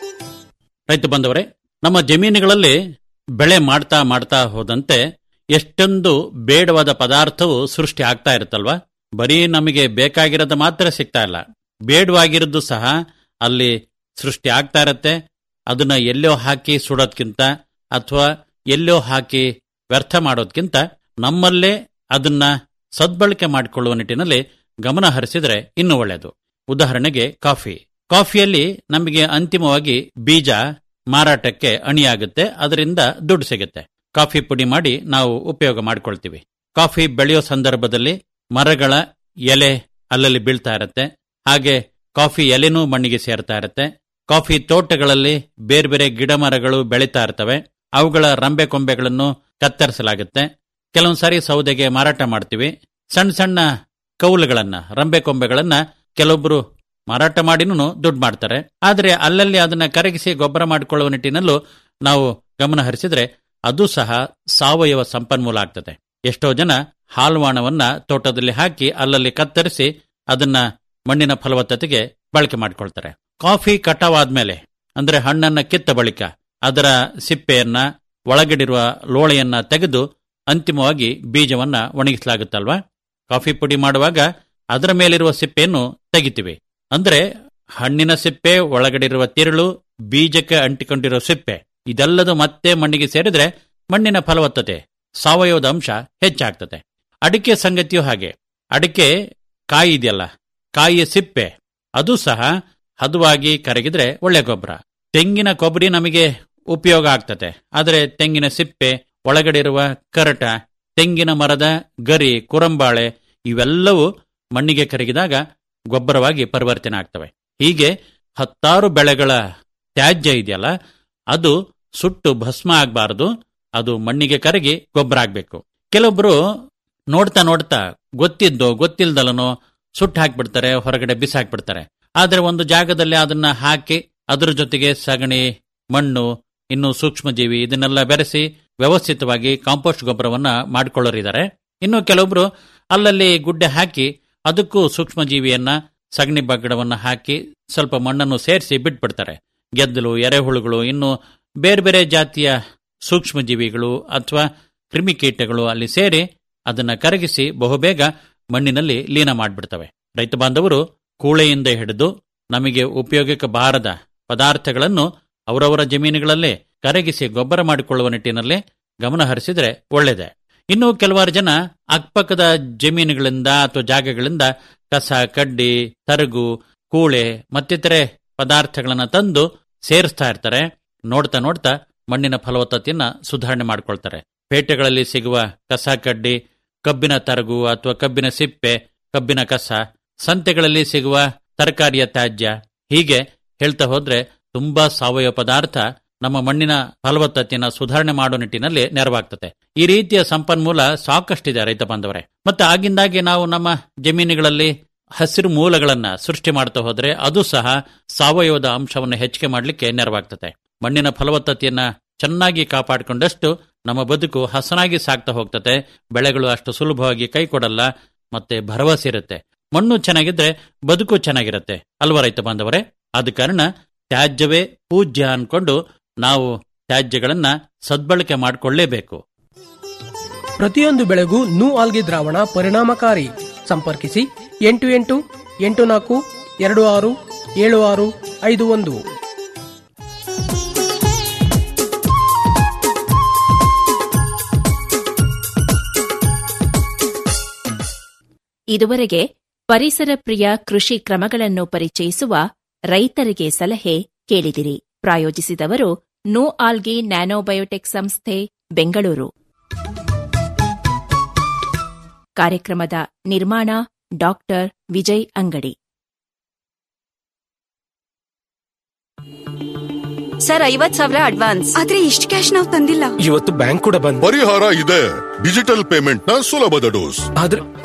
ರೈತ ಬಂದವರೇ ನಮ್ಮ ಜಮೀನುಗಳಲ್ಲಿ ಬೆಳೆ ಮಾಡ್ತಾ ಮಾಡ್ತಾ ಹೋದಂತೆ ಎಷ್ಟೊಂದು ಬೇಡವಾದ ಪದಾರ್ಥವು ಸೃಷ್ಟಿ ಆಗ್ತಾ ಇರುತ್ತಲ್ವಾ ಬರೀ ನಮಗೆ ಬೇಕಾಗಿರೋದು ಮಾತ್ರ ಸಿಗ್ತಾ ಇಲ್ಲ ಬೇಡವಾಗಿರೋದು ಸಹ ಅಲ್ಲಿ ಸೃಷ್ಟಿ ಆಗ್ತಾ ಇರತ್ತೆ ಅದನ್ನ ಎಲ್ಲೋ ಹಾಕಿ ಸುಡೋದ್ಕಿಂತ ಅಥವಾ ಎಲ್ಲೋ ಹಾಕಿ ವ್ಯರ್ಥ ಮಾಡೋದ್ಕಿಂತ ನಮ್ಮಲ್ಲೇ ಅದನ್ನ ಸದ್ಬಳಕೆ ಮಾಡಿಕೊಳ್ಳುವ ನಿಟ್ಟಿನಲ್ಲಿ ಗಮನ ಹರಿಸಿದ್ರೆ ಇನ್ನೂ ಒಳ್ಳೆಯದು ಉದಾಹರಣೆಗೆ ಕಾಫಿ ಕಾಫಿಯಲ್ಲಿ ನಮಗೆ ಅಂತಿಮವಾಗಿ ಬೀಜ ಮಾರಾಟಕ್ಕೆ ಅಣಿಯಾಗುತ್ತೆ ಅದರಿಂದ ದುಡ್ಡು ಸಿಗುತ್ತೆ ಕಾಫಿ ಪುಡಿ ಮಾಡಿ ನಾವು ಉಪಯೋಗ ಮಾಡ್ಕೊಳ್ತೀವಿ ಕಾಫಿ ಬೆಳೆಯೋ ಸಂದರ್ಭದಲ್ಲಿ ಮರಗಳ ಎಲೆ ಅಲ್ಲಲ್ಲಿ ಬೀಳ್ತಾ ಇರತ್ತೆ ಹಾಗೆ ಕಾಫಿ ಎಲೆನೂ ಮಣ್ಣಿಗೆ ಸೇರ್ತಾ ಇರತ್ತೆ ಕಾಫಿ ತೋಟಗಳಲ್ಲಿ ಬೇರೆ ಬೇರೆ ಗಿಡ ಮರಗಳು ಬೆಳೀತಾ ಇರ್ತವೆ ಅವುಗಳ ರಂಬೆ ಕೊಂಬೆಗಳನ್ನು ಕತ್ತರಿಸಲಾಗುತ್ತೆ ಕೆಲವೊಂದು ಸಾರಿ ಸೌದೆಗೆ ಮಾರಾಟ ಮಾಡ್ತೀವಿ ಸಣ್ಣ ಸಣ್ಣ ಕೌಲುಗಳನ್ನ ರಂಬೆ ಕೊಂಬೆಗಳನ್ನ ಕೆಲವೊಬ್ರು ಮಾರಾಟ ಮಾಡಿನೂ ದುಡ್ಡು ಮಾಡ್ತಾರೆ ಆದರೆ ಅಲ್ಲಲ್ಲಿ ಅದನ್ನ ಕರಗಿಸಿ ಗೊಬ್ಬರ ಮಾಡಿಕೊಳ್ಳುವ ನಿಟ್ಟಿನಲ್ಲೂ ನಾವು ಗಮನ ಹರಿಸಿದ್ರೆ ಅದು ಸಹ ಸಾವಯವ ಸಂಪನ್ಮೂಲ ಆಗ್ತದೆ ಎಷ್ಟೋ ಜನ ಹಾಲ್ವಾಣವನ್ನ ತೋಟದಲ್ಲಿ ಹಾಕಿ ಅಲ್ಲಲ್ಲಿ ಕತ್ತರಿಸಿ ಅದನ್ನ ಮಣ್ಣಿನ ಫಲವತ್ತತೆಗೆ ಬಳಕೆ ಮಾಡಿಕೊಳ್ತಾರೆ ಕಾಫಿ ಕಟಾವಾದ್ಮೇಲೆ ಅಂದ್ರೆ ಹಣ್ಣನ್ನ ಕಿತ್ತ ಬಳಿಕ ಅದರ ಸಿಪ್ಪೆಯನ್ನ ಒಳಗಡಿರುವ ಲೋಳೆಯನ್ನ ತೆಗೆದು ಅಂತಿಮವಾಗಿ ಬೀಜವನ್ನ ಒಣಗಿಸಲಾಗುತ್ತಲ್ವಾ ಕಾಫಿ ಪುಡಿ ಮಾಡುವಾಗ ಅದರ ಮೇಲಿರುವ ಸಿಪ್ಪೆಯನ್ನು ತೆಗಿತೀವಿ ಅಂದ್ರೆ ಹಣ್ಣಿನ ಸಿಪ್ಪೆ ಒಳಗಡಿರುವ ತಿರುಳು ಬೀಜಕ್ಕೆ ಅಂಟಿಕೊಂಡಿರೋ ಸಿಪ್ಪೆ ಇದೆಲ್ಲದು ಮತ್ತೆ ಮಣ್ಣಿಗೆ ಸೇರಿದ್ರೆ ಮಣ್ಣಿನ ಫಲವತ್ತತೆ ಸಾವಯವದ ಅಂಶ ಹೆಚ್ಚಾಗ್ತದೆ ಅಡಿಕೆ ಸಂಗತಿಯೂ ಹಾಗೆ ಅಡಿಕೆ ಕಾಯಿ ಇದೆಯಲ್ಲ ಕಾಯಿಯ ಸಿಪ್ಪೆ ಅದು ಸಹ ಹದವಾಗಿ ಕರಗಿದ್ರೆ ಒಳ್ಳೆ ಗೊಬ್ಬರ ತೆಂಗಿನ ಕೊಬ್ಬರಿ ನಮಗೆ ಉಪಯೋಗ ಆಗ್ತದೆ ಆದರೆ ತೆಂಗಿನ ಸಿಪ್ಪೆ ಒಳಗಡೆ ಇರುವ ಕರಟ ತೆಂಗಿನ ಮರದ ಗರಿ ಕುರಂಬಾಳೆ ಇವೆಲ್ಲವೂ ಮಣ್ಣಿಗೆ ಕರಗಿದಾಗ ಗೊಬ್ಬರವಾಗಿ ಪರಿವರ್ತನೆ ಆಗ್ತವೆ ಹೀಗೆ ಹತ್ತಾರು ಬೆಳೆಗಳ ತ್ಯಾಜ್ಯ ಇದೆಯಲ್ಲ ಅದು ಸುಟ್ಟು ಭಸ್ಮ ಆಗಬಾರದು ಅದು ಮಣ್ಣಿಗೆ ಕರಗಿ ಗೊಬ್ಬರ ಆಗಬೇಕು ಕೆಲವೊಬ್ರು ನೋಡ್ತಾ ನೋಡ್ತಾ ಗೊತ್ತಿದ್ದೋ ಗೊತ್ತಿಲ್ದಲನೋ ಸುಟ್ಟು ಹಾಕ್ಬಿಡ್ತಾರೆ ಹೊರಗಡೆ ಬಿಸಾಕ್ಬಿಡ್ತಾರೆ ಆದರೆ ಒಂದು ಜಾಗದಲ್ಲಿ ಅದನ್ನ ಹಾಕಿ ಅದರ ಜೊತೆಗೆ ಸಗಣಿ ಮಣ್ಣು ಇನ್ನು ಸೂಕ್ಷ್ಮಜೀವಿ ಇದನ್ನೆಲ್ಲ ಬೆರೆಸಿ ವ್ಯವಸ್ಥಿತವಾಗಿ ಕಾಂಪೋಸ್ಟ್ ಗೊಬ್ಬರವನ್ನ ಮಾಡಿಕೊಳ್ಳೋರಿದ್ದಾರೆ ಇನ್ನು ಕೆಲವೊಬ್ರು ಅಲ್ಲಲ್ಲಿ ಗುಡ್ಡೆ ಹಾಕಿ ಅದಕ್ಕೂ ಸೂಕ್ಷ್ಮಜೀವಿಯನ್ನ ಸಗಣಿ ಬಗ್ಗಡವನ್ನ ಹಾಕಿ ಸ್ವಲ್ಪ ಮಣ್ಣನ್ನು ಸೇರಿಸಿ ಬಿಟ್ಬಿಡ್ತಾರೆ ಗೆದ್ದಲು ಎರೆಹುಳುಗಳು ಇನ್ನು ಬೇರೆ ಬೇರೆ ಜಾತಿಯ ಸೂಕ್ಷ್ಮಜೀವಿಗಳು ಅಥವಾ ಕ್ರಿಮಿಕೀಟಗಳು ಅಲ್ಲಿ ಸೇರಿ ಅದನ್ನ ಕರಗಿಸಿ ಬಹುಬೇಗ ಮಣ್ಣಿನಲ್ಲಿ ಲೀನ ಮಾಡಿಬಿಡ್ತವೆ ರೈತ ಬಾಂಧವರು ಕೂಳೆಯಿಂದ ಹಿಡಿದು ನಮಗೆ ಉಪಯೋಗಕ್ಕೆ ಬಾರದ ಪದಾರ್ಥಗಳನ್ನು ಅವರವರ ಜಮೀನುಗಳಲ್ಲೇ ಕರಗಿಸಿ ಗೊಬ್ಬರ ಮಾಡಿಕೊಳ್ಳುವ ನಿಟ್ಟಿನಲ್ಲಿ ಗಮನ ಹರಿಸಿದ್ರೆ ಒಳ್ಳೆಯದೇ ಇನ್ನು ಕೆಲವಾರು ಜನ ಅಕ್ಕಪಕ್ಕದ ಜಮೀನುಗಳಿಂದ ಅಥವಾ ಜಾಗಗಳಿಂದ ಕಸ ಕಡ್ಡಿ ತರಗು ಕೂಳೆ ಮತ್ತಿತರೆ ಪದಾರ್ಥಗಳನ್ನ ತಂದು ಸೇರಿಸ್ತಾ ಇರ್ತಾರೆ ನೋಡ್ತಾ ನೋಡ್ತಾ ಮಣ್ಣಿನ ಫಲವತ್ತತೆಯನ್ನ ಸುಧಾರಣೆ ಮಾಡ್ಕೊಳ್ತಾರೆ ಪೇಟೆಗಳಲ್ಲಿ ಸಿಗುವ ಕಸ ಕಡ್ಡಿ ಕಬ್ಬಿನ ತರಗು ಅಥವಾ ಕಬ್ಬಿನ ಸಿಪ್ಪೆ ಕಬ್ಬಿನ ಕಸ ಸಂತೆಗಳಲ್ಲಿ ಸಿಗುವ ತರಕಾರಿಯ ತ್ಯಾಜ್ಯ ಹೀಗೆ ಹೇಳ್ತಾ ಹೋದ್ರೆ ತುಂಬಾ ಸಾವಯವ ಪದಾರ್ಥ ನಮ್ಮ ಮಣ್ಣಿನ ಫಲವತ್ತತೆಯನ್ನು ಸುಧಾರಣೆ ಮಾಡುವ ನಿಟ್ಟಿನಲ್ಲಿ ನೆರವಾಗ್ತದೆ ಈ ರೀತಿಯ ಸಂಪನ್ಮೂಲ ಸಾಕಷ್ಟಿದೆ ರೈತ ಬಾಂಧವರೇ ಮತ್ತೆ ಆಗಿಂದಾಗೆ ನಾವು ನಮ್ಮ ಜಮೀನುಗಳಲ್ಲಿ ಹಸಿರು ಮೂಲಗಳನ್ನ ಸೃಷ್ಟಿ ಮಾಡ್ತಾ ಹೋದ್ರೆ ಅದು ಸಹ ಸಾವಯವದ ಅಂಶವನ್ನು ಹೆಚ್ಚಿಗೆ ಮಾಡಲಿಕ್ಕೆ ನೆರವಾಗ್ತದೆ ಮಣ್ಣಿನ ಫಲವತ್ತತೆಯನ್ನ ಚೆನ್ನಾಗಿ ಕಾಪಾಡಿಕೊಂಡಷ್ಟು ನಮ್ಮ ಬದುಕು ಹಸನಾಗಿ ಸಾಗ್ತಾ ಹೋಗ್ತದೆ ಬೆಳೆಗಳು ಅಷ್ಟು ಸುಲಭವಾಗಿ ಕೈ ಕೊಡಲ್ಲ ಮತ್ತೆ ಭರವಸೆ ಇರುತ್ತೆ ಮಣ್ಣು ಚೆನ್ನಾಗಿದ್ರೆ ಬದುಕು ಚೆನ್ನಾಗಿರುತ್ತೆ ಅಲ್ವಾ ರೈತ ಬಾಂಧವರೇ ಆದ ಕಾರಣ ತ್ಯಾಜ್ಯವೇ ಪೂಜ್ಯ ಅನ್ಕೊಂಡು ನಾವು ತ್ಯಾಜ್ಯಗಳನ್ನ ಸದ್ಬಳಕೆ ಮಾಡಿಕೊಳ್ಳೇಬೇಕು ಪ್ರತಿಯೊಂದು ಬೆಳೆಗೂ ನೂ ಆಲ್ಗಿ ದ್ರಾವಣ ಪರಿಣಾಮಕಾರಿ ಸಂಪರ್ಕಿಸಿ ಎಂಟು ಎಂಟು ಎಂಟು ನಾಲ್ಕು ಎರಡು ಆರು ಏಳು ಆರು ಐದು ಒಂದು ಇದುವರೆಗೆ ಪರಿಸರ ಪ್ರಿಯ ಕೃಷಿ ಕ್ರಮಗಳನ್ನು ಪರಿಚಯಿಸುವ ರೈತರಿಗೆ ಸಲಹೆ ಕೇಳಿದಿರಿ ಪ್ರಾಯೋಜಿಸಿದವರು ನೋ ಆಲ್ಗಿ ನ್ಯಾನೋಬಯೋಟೆಕ್ ಸಂಸ್ಥೆ ಬೆಂಗಳೂರು ಕಾರ್ಯಕ್ರಮದ ನಿರ್ಮಾಣ ಡಾಕ್ಟರ್ ವಿಜಯ್ ಅಂಗಡಿ ಸರ್ ಐವತ್ ಸಾವಿರ ಅಡ್ವಾನ್ಸ್ ಆದ್ರೆ ಇಷ್ಟು ಕ್ಯಾಶ್ ನಾವು ತಂದಿಲ್ಲ ಇವತ್ತು ಬ್ಯಾಂಕ್ ಕೂಡ ಬಂದ್ ಪರಿಹಾರ ಇದೆ ಡಿಜಿಟಲ್ ಪೇಮೆಂಟ್ ನ ಸುಲಭದ ಡೋಸ್ ಆದ್ರೆ